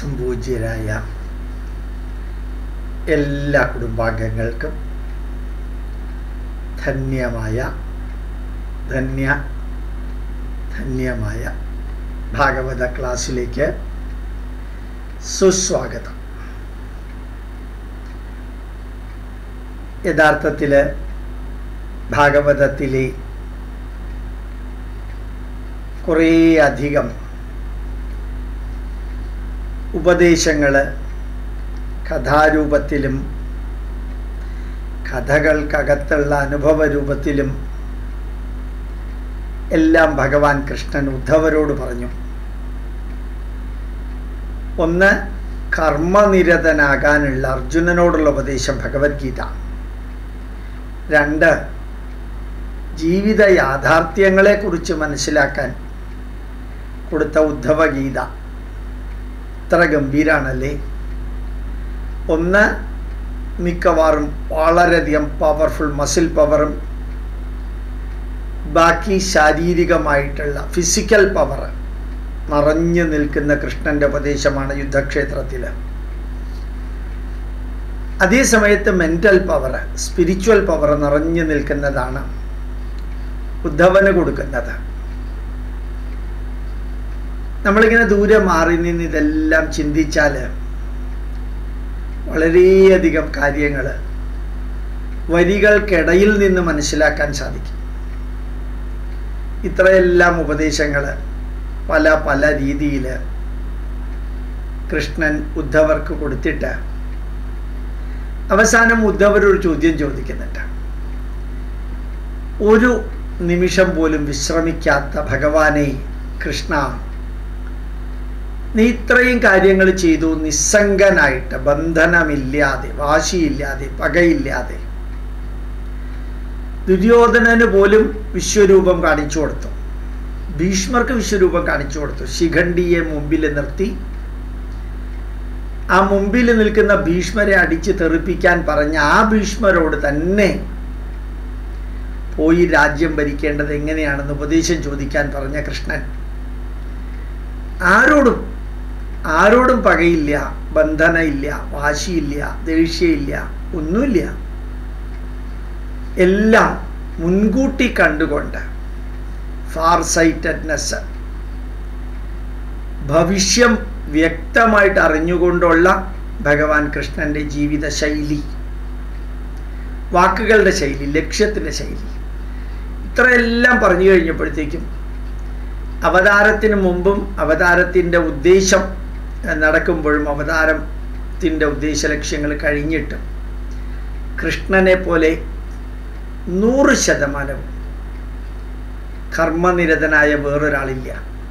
സംപൂജ്യരായ എല്ലാ കുടുംബാംഗങ്ങൾക്കും ധന്യമായ ധന്യ ധന്യമായ ഭാഗവത ക്ലാസ്സിലേക്ക് സുസ്വാഗതം യഥാർത്ഥത്തിൽ ഭാഗവതത്തിലെ കുറേയധികം ഉപദേശങ്ങൾ കഥാരൂപത്തിലും കഥകൾക്കകത്തുള്ള അനുഭവ രൂപത്തിലും എല്ലാം ഭഗവാൻ കൃഷ്ണൻ ഉദ്ധവരോട് പറഞ്ഞു ഒന്ന് കർമ്മനിരതനാകാനുള്ള അർജുനനോടുള്ള ഉപദേശം ഭഗവത്ഗീത രണ്ട് ജീവിത യാഥാർത്ഥ്യങ്ങളെക്കുറിച്ച് മനസ്സിലാക്കാൻ കൊടുത്ത ഉദ്ധവഗീത ഇത്ര ഗംഭീരാണല്ലേ ഒന്ന് മിക്കവാറും വളരെയധികം പവർഫുൾ മസിൽ പവറും ബാക്കി ശാരീരികമായിട്ടുള്ള ഫിസിക്കൽ പവർ നിറഞ്ഞു നിൽക്കുന്ന കൃഷ്ണന്റെ ഉപദേശമാണ് യുദ്ധക്ഷേത്രത്തിൽ അതേ സമയത്ത് മെൻ്റൽ പവർ സ്പിരിച്വൽ പവർ നിറഞ്ഞു നിൽക്കുന്നതാണ് ഉദ്ധവന് കൊടുക്കുന്നത് നമ്മളിങ്ങനെ ദൂരെ മാറി നിന്ന് ഇതെല്ലാം ചിന്തിച്ചാൽ വളരെയധികം കാര്യങ്ങൾ വരികൾക്കിടയിൽ നിന്ന് മനസ്സിലാക്കാൻ സാധിക്കും ഇത്രയെല്ലാം ഉപദേശങ്ങൾ പല പല രീതിയിൽ കൃഷ്ണൻ ഉദ്ധവർക്ക് കൊടുത്തിട്ട് അവസാനം ഉദ്ധവർ ഒരു ചോദ്യം ചോദിക്കുന്നുണ്ട് ഒരു നിമിഷം പോലും വിശ്രമിക്കാത്ത ഭഗവാനെ കൃഷ്ണ നീ ഇത്രയും കാര്യങ്ങൾ ചെയ്തു നിസ്സംഗനായിട്ട് ബന്ധനമില്ലാതെ വാശിയില്ലാതെ പകയില്ലാതെ ദുര്യോധനന് പോലും വിശ്വരൂപം കാണിച്ചു കൊടുത്തു ഭീഷ്മർക്ക് വിശ്വരൂപം കാണിച്ചു കൊടുത്തു ശിഖണ്ഡിയെ മുമ്പിൽ നിർത്തി ആ മുമ്പിൽ നിൽക്കുന്ന ഭീഷ്മരെ അടിച്ച് തെറിപ്പിക്കാൻ പറഞ്ഞ ആ ഭീഷ്മരോട് തന്നെ പോയി രാജ്യം ഭരിക്കേണ്ടത് എങ്ങനെയാണെന്ന് ഉപദേശം ചോദിക്കാൻ പറഞ്ഞ കൃഷ്ണൻ ആരോടും ആരോടും പകയില്ല ബന്ധനയില്ല വാശിയില്ല ദേഷ്യയില്ല ഒന്നുമില്ല എല്ലാം മുൻകൂട്ടി കണ്ടുകൊണ്ട് ഫാർ സൈറ്റഡ്നെസ് ഭവിഷ്യം വ്യക്തമായിട്ട് അറിഞ്ഞുകൊണ്ടുള്ള ഭഗവാൻ കൃഷ്ണന്റെ ജീവിത ശൈലി വാക്കുകളുടെ ശൈലി ലക്ഷ്യത്തിൻ്റെ ശൈലി ഇത്രയെല്ലാം പറഞ്ഞു കഴിഞ്ഞപ്പോഴത്തേക്കും അവതാരത്തിന് മുമ്പും അവതാരത്തിൻ്റെ ഉദ്ദേശം നടക്കുമ്പോഴും അവതാരത്തിൻ്റെ ഉദ്ദേശ ലക്ഷ്യങ്ങൾ കഴിഞ്ഞിട്ടും കൃഷ്ണനെ പോലെ നൂറ് ശതമാനവും കർമ്മനിരതനായ വേറൊരാളില്ല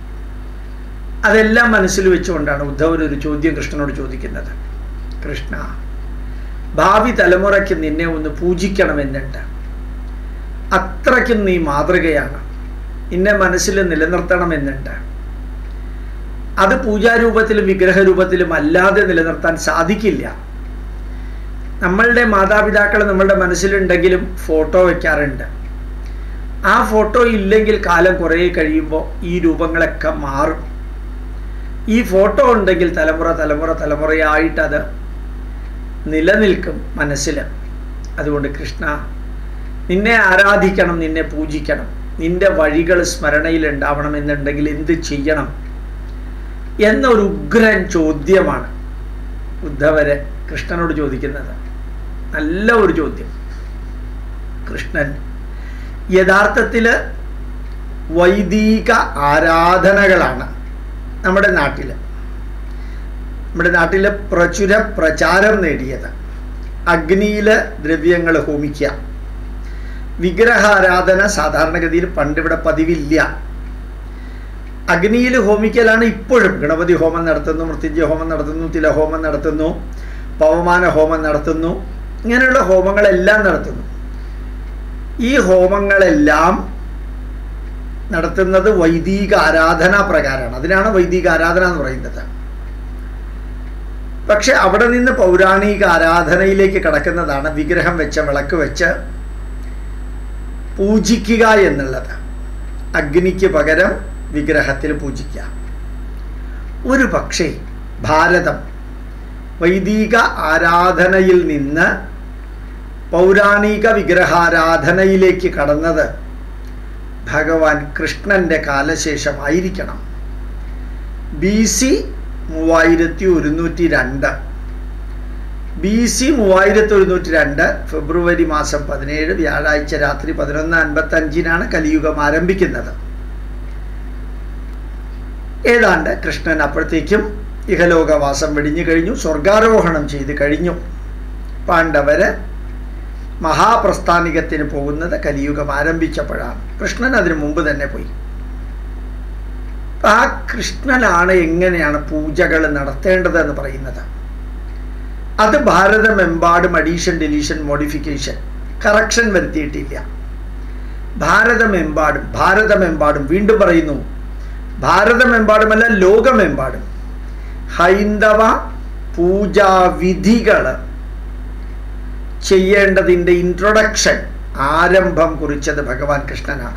അതെല്ലാം മനസ്സിൽ വെച്ചുകൊണ്ടാണ് ഉദ്ധവർ ഒരു ചോദ്യം കൃഷ്ണനോട് ചോദിക്കുന്നത് കൃഷ്ണ ഭാവി തലമുറയ്ക്ക് നിന്നെ ഒന്ന് പൂജിക്കണമെന്നുണ്ട് അത്രയ്ക്കും നീ മാതൃകയാണ് നിന്നെ മനസ്സിൽ നിലനിർത്തണമെന്നുണ്ട് അത് പൂജാരൂപത്തിലും വിഗ്രഹരൂപത്തിലും അല്ലാതെ നിലനിർത്താൻ സാധിക്കില്ല നമ്മളുടെ മാതാപിതാക്കൾ നമ്മളുടെ മനസ്സിലുണ്ടെങ്കിലും ഫോട്ടോ വയ്ക്കാറുണ്ട് ആ ഫോട്ടോ ഇല്ലെങ്കിൽ കാലം കുറേ കഴിയുമ്പോൾ ഈ രൂപങ്ങളൊക്കെ മാറും ഈ ഫോട്ടോ ഉണ്ടെങ്കിൽ തലമുറ തലമുറ തലമുറയായിട്ട് അത് നിലനിൽക്കും മനസ്സിൽ അതുകൊണ്ട് കൃഷ്ണ നിന്നെ ആരാധിക്കണം നിന്നെ പൂജിക്കണം നിന്റെ വഴികൾ സ്മരണയിൽ ഉണ്ടാവണം എന്നുണ്ടെങ്കിൽ എന്ത് ചെയ്യണം എന്നൊരു ഉഗ്രൻ ചോദ്യമാണ് ഉദ്ധവര് കൃഷ്ണനോട് ചോദിക്കുന്നത് നല്ല ഒരു ചോദ്യം കൃഷ്ണൻ യഥാർത്ഥത്തിൽ വൈദിക ആരാധനകളാണ് നമ്മുടെ നാട്ടിൽ നമ്മുടെ നാട്ടിൽ പ്രചുര പ്രചാരം നേടിയത് അഗ്നിയിൽ ദ്രവ്യങ്ങൾ ഹോമിക്കുക വിഗ്രഹാരാധന സാധാരണഗതിയിൽ പണ്ടിവിടെ പതിവില്ല അഗ്നിയിൽ ഹോമിക്കലാണ് ഇപ്പോഴും ഗണപതി ഹോമം നടത്തുന്നു മൃത്യുഞ്ജയ ഹോമം നടത്തുന്നു തിലഹോമം നടത്തുന്നു പവമാന ഹോമം നടത്തുന്നു ഇങ്ങനെയുള്ള ഹോമങ്ങളെല്ലാം നടത്തുന്നു ഈ ഹോമങ്ങളെല്ലാം നടത്തുന്നത് വൈദിക ആരാധനാ പ്രകാരമാണ് അതിനാണ് വൈദിക ആരാധന എന്ന് പറയുന്നത് പക്ഷെ അവിടെ നിന്ന് പൗരാണിക ആരാധനയിലേക്ക് കടക്കുന്നതാണ് വിഗ്രഹം വെച്ച വിളക്ക് വെച്ച് പൂജിക്കുക എന്നുള്ളത് അഗ്നിക്ക് പകരം വിഗ്രഹത്തിൽ പൂജിക്കുക ഒരു പക്ഷേ ഭാരതം വൈദിക ആരാധനയിൽ നിന്ന് പൗരാണിക വിഗ്രഹാരാധനയിലേക്ക് കടന്നത് ഭഗവാൻ കൃഷ്ണൻ്റെ കാലശേഷമായിരിക്കണം ബി സി മൂവായിരത്തി ഒരുന്നൂറ്റി രണ്ട് ബി സി മൂവായിരത്തി ഒരുന്നൂറ്റി രണ്ട് ഫെബ്രുവരി മാസം പതിനേഴ് വ്യാഴാഴ്ച രാത്രി പതിനൊന്ന് അൻപത്തി അഞ്ചിനാണ് കലിയുഗം ആരംഭിക്കുന്നത് ഏതാണ്ട് കൃഷ്ണൻ അപ്പോഴത്തേക്കും ഇഹലോകവാസം വെടിഞ്ഞു കഴിഞ്ഞു സ്വർഗാരോഹണം ചെയ്ത് കഴിഞ്ഞു പാണ്ഡവര് മഹാപ്രസ്ഥാനികത്തിന് പോകുന്നത് കലിയുഗം ആരംഭിച്ചപ്പോഴാണ് കൃഷ്ണൻ അതിനു മുമ്പ് തന്നെ പോയി ആ കൃഷ്ണനാണ് എങ്ങനെയാണ് പൂജകൾ നടത്തേണ്ടതെന്ന് പറയുന്നത് അത് ഭാരതമെമ്പാടും അഡീഷൻ ഡെലീഷൻ മോഡിഫിക്കേഷൻ കറക്ഷൻ വരുത്തിയിട്ടില്ല ഭാരതമെമ്പാടും ഭാരതമെമ്പാടും വീണ്ടും പറയുന്നു ഭാരതമെമ്പാടുമല്ല ലോകമെമ്പാടും ഹൈന്ദവ പൂജാവിധികൾ ചെയ്യേണ്ടതിൻ്റെ ഇൻട്രൊഡക്ഷൻ ആരംഭം കുറിച്ചത് ഭഗവാൻ കൃഷ്ണനാണ്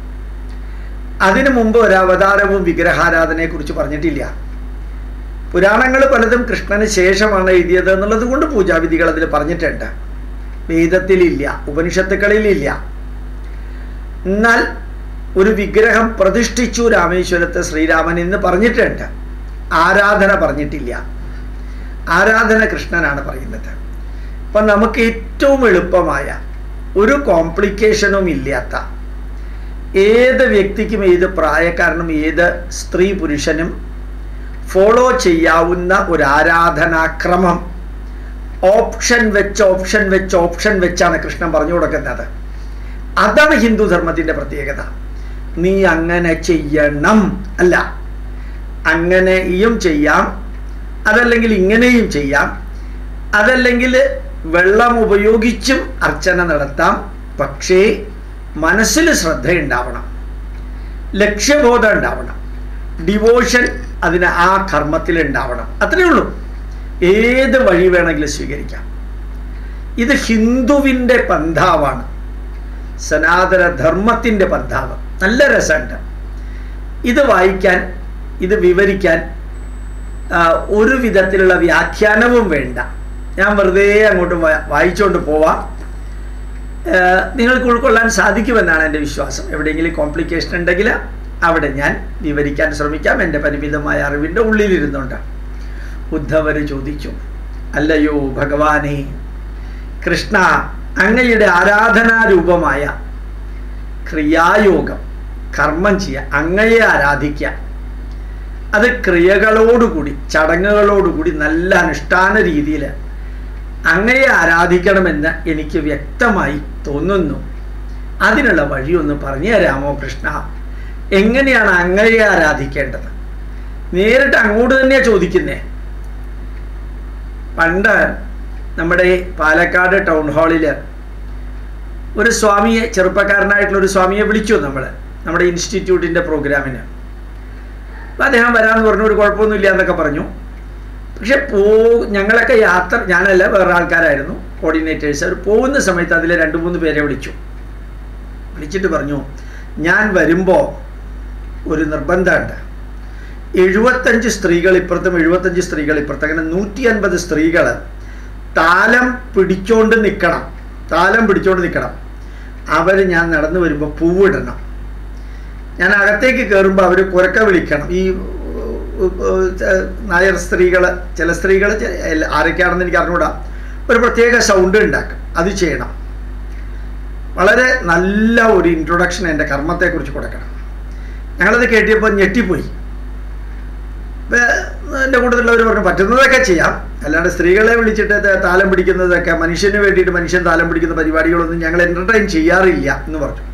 അതിനു മുമ്പ് ഒരു അവതാരവും വിഗ്രഹാരാധനയെ കുറിച്ച് പറഞ്ഞിട്ടില്ല പുരാണങ്ങൾ പലതും കൃഷ്ണന് ശേഷമാണ് എഴുതിയത് എന്നുള്ളത് കൊണ്ട് പൂജാവിധികൾ അതിൽ പറഞ്ഞിട്ടുണ്ട് വേദത്തിലില്ല ഉപനിഷത്തുക്കളിലില്ല എന്നാൽ ഒരു വിഗ്രഹം പ്രതിഷ്ഠിച്ചു രാമേശ്വരത്ത് ശ്രീരാമൻ എന്ന് പറഞ്ഞിട്ടുണ്ട് ആരാധന പറഞ്ഞിട്ടില്ല ആരാധന കൃഷ്ണനാണ് പറയുന്നത് അപ്പം നമുക്ക് ഏറ്റവും എളുപ്പമായ ഒരു കോംപ്ലിക്കേഷനും ഇല്ലാത്ത ഏത് വ്യക്തിക്കും ഏത് പ്രായക്കാരനും ഏത് സ്ത്രീ പുരുഷനും ഫോളോ ചെയ്യാവുന്ന ഒരു ആരാധനാക്രമം ഓപ്ഷൻ വെച്ച് ഓപ്ഷൻ വെച്ച് ഓപ്ഷൻ വെച്ചാണ് കൃഷ്ണൻ പറഞ്ഞു കൊടുക്കുന്നത് അതാണ് ഹിന്ദു ധർമ്മത്തിൻ്റെ പ്രത്യേകത നീ അങ്ങനെ ചെയ്യണം അല്ല അങ്ങനെയും ചെയ്യാം അതല്ലെങ്കിൽ ഇങ്ങനെയും ചെയ്യാം അതല്ലെങ്കിൽ വെള്ളം ഉപയോഗിച്ചും അർച്ചന നടത്താം പക്ഷേ മനസ്സിൽ ശ്രദ്ധയുണ്ടാവണം ലക്ഷ്യബോധം ഉണ്ടാവണം ഡിവോഷൻ അതിന് ആ കർമ്മത്തിൽ ഉണ്ടാവണം അത്രയേ ഉള്ളൂ ഏത് വഴി വേണമെങ്കിലും സ്വീകരിക്കാം ഇത് ഹിന്ദുവിൻ്റെ പന്ഥാവാണ് സനാതന ധർമ്മത്തിൻ്റെ പന്ഥാവ് നല്ല രസമുണ്ട് ഇത് വായിക്കാൻ ഇത് വിവരിക്കാൻ ഒരു വിധത്തിലുള്ള വ്യാഖ്യാനവും വേണ്ട ഞാൻ വെറുതെ അങ്ങോട്ട് വായിച്ചുകൊണ്ട് പോവാം നിങ്ങൾക്ക് ഉൾക്കൊള്ളാൻ സാധിക്കുമെന്നാണ് എൻ്റെ വിശ്വാസം എവിടെയെങ്കിലും കോംപ്ലിക്കേഷൻ ഉണ്ടെങ്കിൽ അവിടെ ഞാൻ വിവരിക്കാൻ ശ്രമിക്കാം എൻ്റെ പരിമിതമായ അറിവിൻ്റെ ഉള്ളിലിരുന്നുണ്ട് ഉദ്ധവർ ചോദിച്ചു അല്ലയോ ഭഗവാനെ കൃഷ്ണ അങ്ങയുടെ ആരാധനാരൂപമായ ക്രിയായോഗം കർമ്മം ചെയ്യുക അങ്ങയെ ആരാധിക്കുക അത് ക്രിയകളോടുകൂടി ചടങ്ങുകളോടുകൂടി നല്ല അനുഷ്ഠാന രീതിയിൽ അങ്ങയെ ആരാധിക്കണമെന്ന് എനിക്ക് വ്യക്തമായി തോന്നുന്നു അതിനുള്ള വഴിയൊന്ന് പറഞ്ഞു തരാമോ കൃഷ്ണ എങ്ങനെയാണ് അങ്ങയെ ആരാധിക്കേണ്ടത് നേരിട്ട് അങ്ങോട്ട് തന്നെയാണ് ചോദിക്കുന്നേ പണ്ട് നമ്മുടെ പാലക്കാട് ടൗൺ ഹാളിൽ ഒരു സ്വാമിയെ ചെറുപ്പക്കാരനായിട്ടുള്ള ഒരു സ്വാമിയെ വിളിച്ചു നമ്മൾ നമ്മുടെ ഇൻസ്റ്റിറ്റ്യൂട്ടിൻ്റെ പ്രോഗ്രാമിന് അപ്പം അദ്ദേഹം വരാമെന്ന് പറഞ്ഞു ഒരു കുഴപ്പമൊന്നുമില്ല എന്നൊക്കെ പറഞ്ഞു പക്ഷെ പോ ഞങ്ങളൊക്കെ യാത്ര ഞാനല്ല വേറെ ആൾക്കാരായിരുന്നു കോർഡിനേറ്റേഴ്സ് അവർ പോകുന്ന സമയത്ത് അതിൽ രണ്ട് മൂന്ന് പേരെ വിളിച്ചു വിളിച്ചിട്ട് പറഞ്ഞു ഞാൻ വരുമ്പോൾ ഒരു നിർബന്ധമുണ്ട് എഴുപത്തഞ്ച് സ്ത്രീകൾ ഇപ്പുറത്തും എഴുപത്തഞ്ച് സ്ത്രീകൾ ഇപ്പുറത്തും അങ്ങനെ നൂറ്റി അൻപത് സ്ത്രീകൾ താലം പിടിച്ചോണ്ട് നിൽക്കണം താലം പിടിച്ചോണ്ട് നിൽക്കണം അവർ ഞാൻ നടന്നു വരുമ്പോൾ പൂവിടണം ഞാൻ അകത്തേക്ക് കയറുമ്പോൾ അവർ കുരക്ക വിളിക്കണം ഈ നായർ സ്ത്രീകൾ ചില സ്ത്രീകൾ ആരൊക്കെയാണെന്ന് എനിക്ക് അറിഞ്ഞുകൂടാ ഒരു പ്രത്യേക സൗണ്ട് ഉണ്ടാക്കും അത് ചെയ്യണം വളരെ നല്ല ഒരു ഇൻട്രൊഡക്ഷൻ എൻ്റെ കർമ്മത്തെക്കുറിച്ച് കൊടുക്കണം ഞങ്ങളത് കേട്ടിയപ്പോൾ ഞെട്ടിപ്പോയി എൻ്റെ കൂട്ടത്തിലുള്ളവർ പറഞ്ഞു പറ്റുന്നതൊക്കെ ചെയ്യാം അല്ലാണ്ട് സ്ത്രീകളെ വിളിച്ചിട്ട് താലം പിടിക്കുന്നതൊക്കെ മനുഷ്യന് വേണ്ടിയിട്ട് മനുഷ്യൻ താലം പിടിക്കുന്ന പരിപാടികളൊന്നും ഞങ്ങൾ എൻ്റർടൈൻ ചെയ്യാറില്ല എന്ന് പറഞ്ഞു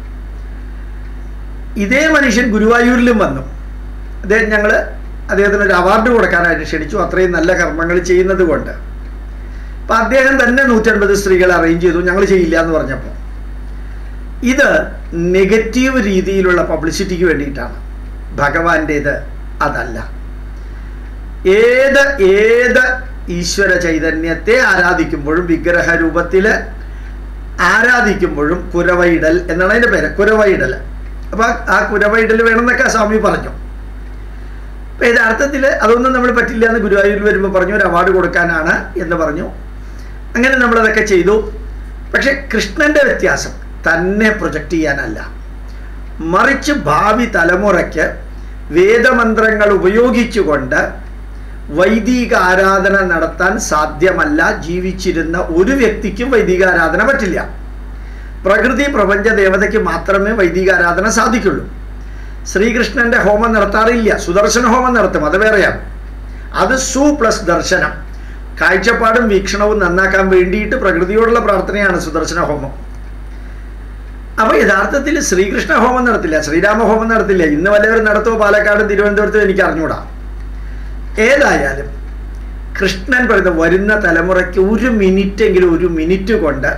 ഇതേ മനുഷ്യൻ ഗുരുവായൂരിലും വന്നു അദ്ദേഹം ഞങ്ങൾ അദ്ദേഹത്തിന് ഒരു അവാർഡ് കൊടുക്കാനായിട്ട് ക്ഷണിച്ചു അത്രയും നല്ല കർമ്മങ്ങൾ ചെയ്യുന്നത് കൊണ്ട് അപ്പം അദ്ദേഹം തന്നെ നൂറ്റൻപത് സ്ത്രീകളെ അറേഞ്ച് ചെയ്തു ഞങ്ങൾ ചെയ്യില്ല എന്ന് പറഞ്ഞപ്പോൾ ഇത് നെഗറ്റീവ് രീതിയിലുള്ള പബ്ലിസിറ്റിക്ക് വേണ്ടിയിട്ടാണ് ഭഗവാന്റേത് അതല്ല ഏത് ഏത് ഈശ്വര ചൈതന്യത്തെ ആരാധിക്കുമ്പോഴും വിഗ്രഹ രൂപത്തിൽ ആരാധിക്കുമ്പോഴും കുരവയിടൽ എന്നാണ് അതിൻ്റെ പേര് കുരവയിടൽ അപ്പം ആ കുരവയിടൽ വേണമെന്നൊക്കെ സ്വാമി പറഞ്ഞു അപ്പം യഥാർത്ഥത്തിൽ അതൊന്നും നമ്മൾ പറ്റില്ല എന്ന് ഗുരുവായൂർ വരുമ്പോൾ പറഞ്ഞു ഒരു അവാർഡ് കൊടുക്കാനാണ് എന്ന് പറഞ്ഞു അങ്ങനെ നമ്മളതൊക്കെ ചെയ്തു പക്ഷെ കൃഷ്ണൻ്റെ വ്യത്യാസം തന്നെ പ്രൊജക്റ്റ് ചെയ്യാനല്ല മറിച്ച് ഭാവി തലമുറയ്ക്ക് വേദമന്ത്രങ്ങൾ ഉപയോഗിച്ചുകൊണ്ട് വൈദിക ആരാധന നടത്താൻ സാധ്യമല്ല ജീവിച്ചിരുന്ന ഒരു വ്യക്തിക്കും വൈദിക ആരാധന പറ്റില്ല പ്രകൃതി പ്രപഞ്ച ദേവതയ്ക്ക് മാത്രമേ വൈദിക ആരാധന സാധിക്കുള്ളൂ ശ്രീകൃഷ്ണന്റെ ഹോമം നടത്താറില്ല സുദർശന ഹോമം നടത്തും അത് വേറെയാണ് അത് സു പ്ലസ് ദർശനം കാഴ്ചപ്പാടും വീക്ഷണവും നന്നാക്കാൻ വേണ്ടിയിട്ട് പ്രകൃതിയോടുള്ള പ്രാർത്ഥനയാണ് സുദർശന ഹോമം അപ്പൊ യഥാർത്ഥത്തിൽ ശ്രീകൃഷ്ണ ഹോമം നടത്തില്ല ശ്രീരാമ ഹോമം നടത്തില്ല ഇന്ന് വല്ലവരും നടത്തുമോ പാലക്കാടും തിരുവനന്തപുരത്തും എനിക്ക് അറിഞ്ഞൂടാ ഏതായാലും കൃഷ്ണൻ പറയുന്ന വരുന്ന തലമുറയ്ക്ക് ഒരു മിനിറ്റെങ്കിലും ഒരു മിനിറ്റ് കൊണ്ട്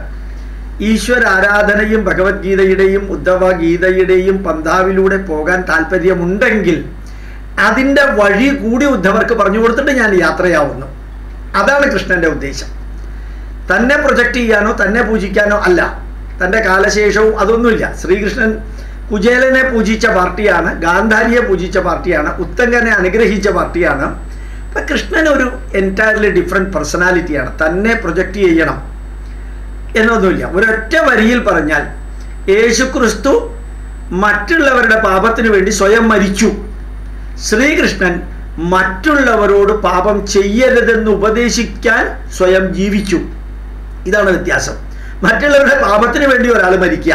ഈശ്വര ആരാധനയും ഭഗവത്ഗീതയുടെയും ഉദ്ധവ ഗീതയുടെയും പന്ഥാവിലൂടെ പോകാൻ താല്പര്യമുണ്ടെങ്കിൽ അതിൻ്റെ വഴി കൂടി ഉദ്ധവർക്ക് പറഞ്ഞു കൊടുത്തിട്ട് ഞാൻ യാത്രയാവുന്നു അതാണ് കൃഷ്ണന്റെ ഉദ്ദേശം തന്നെ പ്രൊജക്റ്റ് ചെയ്യാനോ തന്നെ പൂജിക്കാനോ അല്ല തൻ്റെ കാലശേഷവും അതൊന്നുമില്ല ശ്രീകൃഷ്ണൻ കുചേലനെ പൂജിച്ച പാർട്ടിയാണ് ഗാന്ധാരിയെ പൂജിച്ച പാർട്ടിയാണ് ഉത്തങ്കനെ അനുഗ്രഹിച്ച പാർട്ടിയാണ് അപ്പം കൃഷ്ണൻ ഒരു എൻറ്റയർലി ഡിഫറെൻറ്റ് പേഴ്സണാലിറ്റിയാണ് തന്നെ പ്രൊജക്റ്റ് ചെയ്യണം എന്നൊന്നുമില്ല ഒരൊറ്റ വരിയിൽ പറഞ്ഞാൽ യേശുക്രിസ്തു മറ്റുള്ളവരുടെ പാപത്തിന് വേണ്ടി സ്വയം മരിച്ചു ശ്രീകൃഷ്ണൻ മറ്റുള്ളവരോട് പാപം ചെയ്യരുതെന്ന് ഉപദേശിക്കാൻ സ്വയം ജീവിച്ചു ഇതാണ് വ്യത്യാസം മറ്റുള്ളവരുടെ പാപത്തിന് വേണ്ടി ഒരാൾ മരിക്കുക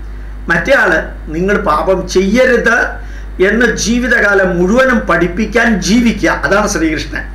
മറ്റേ ആള് നിങ്ങൾ പാപം ചെയ്യരുത് എന്ന് ജീവിതകാലം മുഴുവനും പഠിപ്പിക്കാൻ ജീവിക്കുക അതാണ് ശ്രീകൃഷ്ണൻ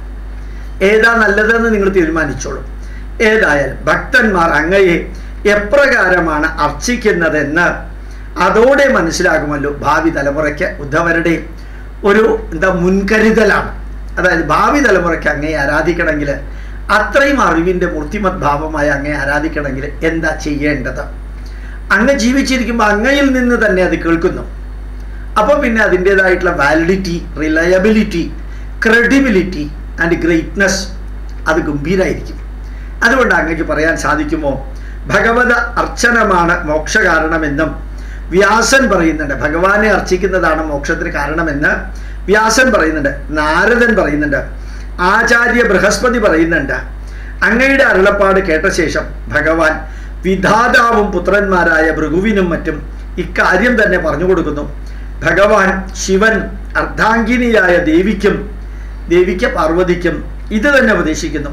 ഏതാ നല്ലതെന്ന് നിങ്ങൾ തീരുമാനിച്ചോളൂ ഏതായാലും ഭക്തന്മാർ അങ്ങയെ എപ്രകാരമാണ് അർച്ചിക്കുന്നതെന്ന് അതോടെ മനസ്സിലാകുമല്ലോ ഭാവി തലമുറയ്ക്ക് ഉദ്ധവരുടെ ഒരു എന്താ മുൻകരുതലാണ് അതായത് ഭാവി തലമുറയ്ക്ക് അങ്ങയെ ആരാധിക്കണമെങ്കിൽ അത്രയും അറിവിൻ്റെ മൂർത്തിമത് ഭാവമായ അങ്ങയെ ആരാധിക്കണമെങ്കിൽ എന്താ ചെയ്യേണ്ടത് അങ്ങ് ജീവിച്ചിരിക്കുമ്പോൾ അങ്ങയിൽ നിന്ന് തന്നെ അത് കേൾക്കുന്നു അപ്പോൾ പിന്നെ അതിൻ്റെതായിട്ടുള്ള validity reliability credibility and greatness അത് ഗംഭീരായിരിക്കും അതുകൊണ്ട് അങ്ങക്ക് പറയാൻ സാധിക്കുമോ ഭഗവത അർച്ചനമാണ് മോക്ഷകാരണമെന്നും വ്യാസൻ പറയുന്നുണ്ട് ഭഗവാനെ അർച്ചിക്കുന്നതാണ് മോക്ഷത്തിന് കാരണമെന്ന് വ്യാസൻ പറയുന്നുണ്ട് നാരദൻ പറയുന്നുണ്ട് ആചാര്യ ബൃഹസ്പതി പറയുന്നുണ്ട് അങ്ങയുടെ അരുളപ്പാട് കേട്ട ശേഷം ഭഗവാൻ വിധാതാവും പുത്രന്മാരായ ഭൃഗുവിനും മറ്റും ഇക്കാര്യം തന്നെ പറഞ്ഞു കൊടുക്കുന്നു ഭഗവാൻ ശിവൻ അർദ്ധാംഗിനിയായ ദേവിക്കും ദേവിക്ക് പാർവതിക്കും ഇത് തന്നെ ഉപദേശിക്കുന്നു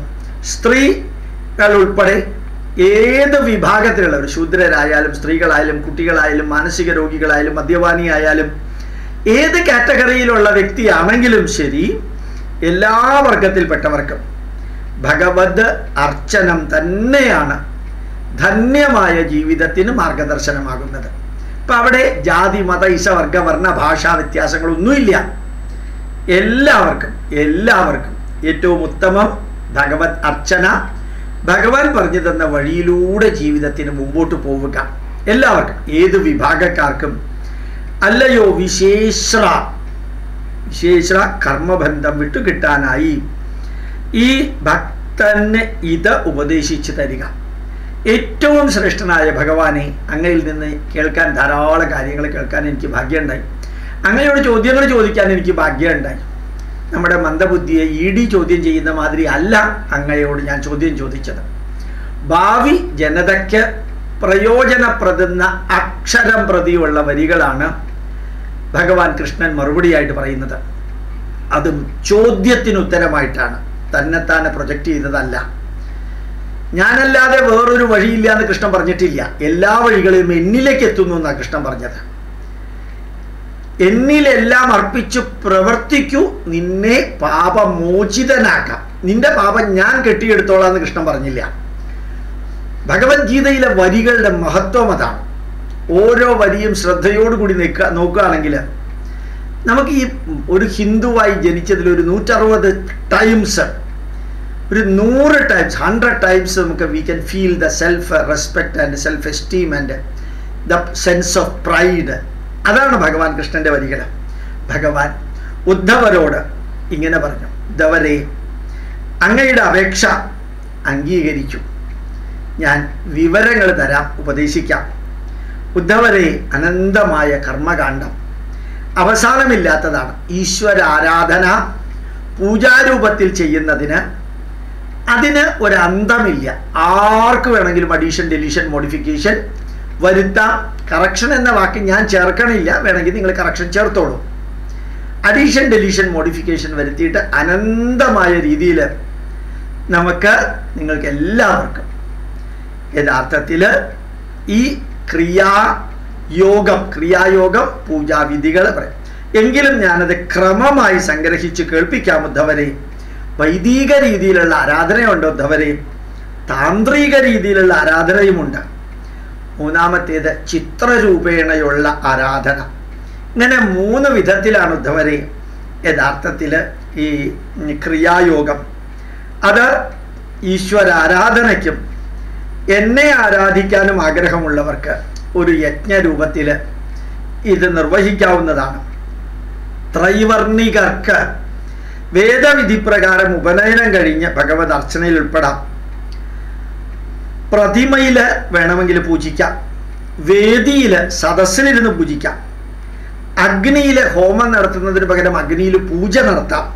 സ്ത്രീകൾ ഉൾപ്പെടെ ഏത് വിഭാഗത്തിലുള്ളവർ ശൂദ്രരായാലും സ്ത്രീകളായാലും കുട്ടികളായാലും മാനസിക രോഗികളായാലും മദ്യപാനിയായാലും ഏത് കാറ്റഗറിയിലുള്ള വ്യക്തിയാണെങ്കിലും ശരി എല്ലാ വർഗത്തിൽപ്പെട്ടവർക്കും ഭഗവത് അർച്ചനം തന്നെയാണ് ധന്യമായ ജീവിതത്തിന് മാർഗദർശനമാകുന്നത് ഇപ്പം അവിടെ ജാതി മത ഇസ വർഗ വർണ്ണ ഭാഷാ വ്യത്യാസങ്ങളൊന്നുമില്ല എല്ലാവർക്കും എല്ലാവർക്കും ഏറ്റവും ഉത്തമം ഭഗവത് അർച്ചന ഭഗവാൻ പറഞ്ഞു തന്ന വഴിയിലൂടെ ജീവിതത്തിന് മുമ്പോട്ട് പോവുക എല്ലാവർക്കും ഏത് വിഭാഗക്കാർക്കും അല്ലയോ വിശേഷ വിശേഷ കർമ്മബന്ധം വിട്ടുകിട്ടാനായി ഈ ഭക്തന് ഇത് ഉപദേശിച്ചു തരിക ഏറ്റവും ശ്രേഷ്ഠനായ ഭഗവാനെ അങ്ങയിൽ നിന്ന് കേൾക്കാൻ ധാരാളം കാര്യങ്ങൾ കേൾക്കാൻ എനിക്ക് ഭാഗ്യമുണ്ടായി അങ്ങയോട് ചോദ്യങ്ങൾ ചോദിക്കാൻ എനിക്ക് ഭാഗ്യമുണ്ടായി നമ്മുടെ മന്ദബുദ്ധിയെ ഇ ഡി ചോദ്യം ചെയ്യുന്ന മാതിരി അല്ല അങ്ങയോട് ഞാൻ ചോദ്യം ചോദിച്ചത് ഭാവി ജനതയ്ക്ക് പ്രയോജനപ്പെടുന്ന അക്ഷരം പ്രതിയുള്ള വരികളാണ് ഭഗവാൻ കൃഷ്ണൻ മറുപടിയായിട്ട് പറയുന്നത് അതും ചോദ്യത്തിന് ഉത്തരമായിട്ടാണ് തന്നെത്താനെ പ്രൊജക്റ്റ് ചെയ്തതല്ല ഞാനല്ലാതെ വേറൊരു വഴിയില്ല എന്ന് കൃഷ്ണൻ പറഞ്ഞിട്ടില്ല എല്ലാ വഴികളും എന്നിലേക്ക് എത്തുന്നു എന്നാണ് കൃഷ്ണൻ പറഞ്ഞത് എന്നിലെല്ലാം അർപ്പിച്ചു പ്രവർത്തിക്കൂ നിന്നെ പാപമോചിതനാക്കാം നിന്റെ പാപം ഞാൻ കെട്ടിയെടുത്തോളാം എന്ന് കൃഷ്ണൻ പറഞ്ഞില്ല ഭഗവത്ഗീതയിലെ വരികളുടെ മഹത്വം അതാണ് ഓരോ വരിയും ശ്രദ്ധയോടുകൂടി നിൽക്കുക നോക്കുകയാണെങ്കിൽ നമുക്ക് ഈ ഒരു ഹിന്ദുവായി ജനിച്ചതിൽ ഒരു നൂറ്ററുപത് ടൈംസ് ഒരു നൂറ് ടൈംസ് ഹൺഡ്രഡ് ടൈംസ് നമുക്ക് we can feel the self respect and self esteem and the sense of pride അതാണ് ഭഗവാൻ കൃഷ്ണന്റെ വരികൾ ഭഗവാൻ ഉദ്ധവരോട് ഇങ്ങനെ പറഞ്ഞു ഉദ്ധവരെ അങ്ങയുടെ അപേക്ഷ അംഗീകരിച്ചു ഞാൻ വിവരങ്ങൾ തരാം ഉപദേശിക്കാം ഉദ്ധവരെ അനന്തമായ കർമ്മകാന്ഡം അവസാനമില്ലാത്തതാണ് ഈശ്വര ആരാധന പൂജാരൂപത്തിൽ ചെയ്യുന്നതിന് അതിന് ഒരു അന്തമില്ല ആർക്ക് വേണമെങ്കിലും അഡീഷൻ ഡെലീഷൻ മോഡിഫിക്കേഷൻ വരുത്താം കറക്ഷൻ എന്ന വാക്ക് ഞാൻ ചേർക്കണില്ല വേണമെങ്കിൽ നിങ്ങൾ കറക്ഷൻ ചേർത്തോളൂ അഡീഷൻ ഡെലീഷൻ മോഡിഫിക്കേഷൻ വരുത്തിയിട്ട് അനന്തമായ രീതിയിൽ നമുക്ക് നിങ്ങൾക്ക് എല്ലാവർക്കും യഥാർത്ഥത്തിൽ ഈ ക്രിയായോഗം ക്രിയായോഗം പൂജാവിധികൾ പറയും എങ്കിലും ഞാനത് ക്രമമായി സംഗ്രഹിച്ച് കേൾപ്പിക്കാം ഉദ്ധവരെ വൈദിക രീതിയിലുള്ള ആരാധനയുണ്ട് ഉദ്ധവരെ താന്ത്രിക രീതിയിലുള്ള ആരാധനയുമുണ്ട് മൂന്നാമത്തേത് ചിത്രരൂപേണയുള്ള ആരാധന ഇങ്ങനെ മൂന്ന് വിധത്തിലാണ് ഉദ്ധവരെ യഥാർത്ഥത്തിൽ ഈ ക്രിയായോഗം അത് ഈശ്വര ആരാധനയ്ക്കും എന്നെ ആരാധിക്കാനും ആഗ്രഹമുള്ളവർക്ക് ഒരു യജ്ഞരൂപത്തിൽ ഇത് നിർവഹിക്കാവുന്നതാണ് ത്രൈവർണികർക്ക് വേദവിധി പ്രകാരം ഉപനയനം കഴിഞ്ഞ് ഭഗവത് അർച്ചനയിൽ ഉൾപ്പെടാം പ്രതിമയിൽ വേണമെങ്കിൽ പൂജിക്കാം വേദിയിൽ സദസ്സിലിരുന്ന് പൂജിക്കാം അഗ്നിയിൽ ഹോമം നടത്തുന്നതിന് പകരം അഗ്നിയിൽ പൂജ നടത്താം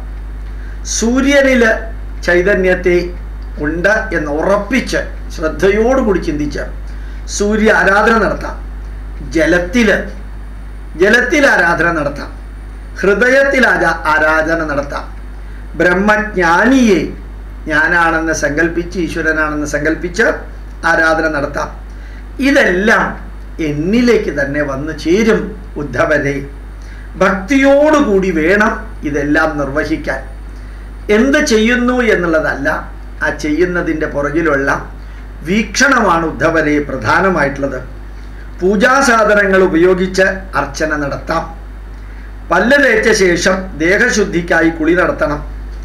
സൂര്യനിൽ ചൈതന്യത്തെ ഉണ്ട് എന്ന് ഉറപ്പിച്ച് ശ്രദ്ധയോടുകൂടി ചിന്തിച്ച് സൂര്യ ആരാധന നടത്താം ജലത്തിൽ ജലത്തിൽ ആരാധന നടത്താം ഹൃദയത്തിൽ ആരാ ആരാധന നടത്താം ബ്രഹ്മജ്ഞാനിയെ ഞാനാണെന്ന് സങ്കല്പിച്ച് ഈശ്വരനാണെന്ന് സങ്കല്പിച്ച് ആരാധന നടത്താം ഇതെല്ലാം എന്നിലേക്ക് തന്നെ വന്നു ചേരും ഉദ്ധവരെ ഭക്തിയോടുകൂടി വേണം ഇതെല്ലാം നിർവഹിക്കാൻ എന്ത് ചെയ്യുന്നു എന്നുള്ളതല്ല ആ ചെയ്യുന്നതിൻ്റെ പുറകിലുള്ള വീക്ഷണമാണ് ഉദ്ധവരെ പ്രധാനമായിട്ടുള്ളത് പൂജാസാധനങ്ങൾ ഉപയോഗിച്ച് അർച്ചന നടത്താം പല്ല് തേച്ച ശേഷം ദേഹശുദ്ധിക്കായി കുളി നടത്തണം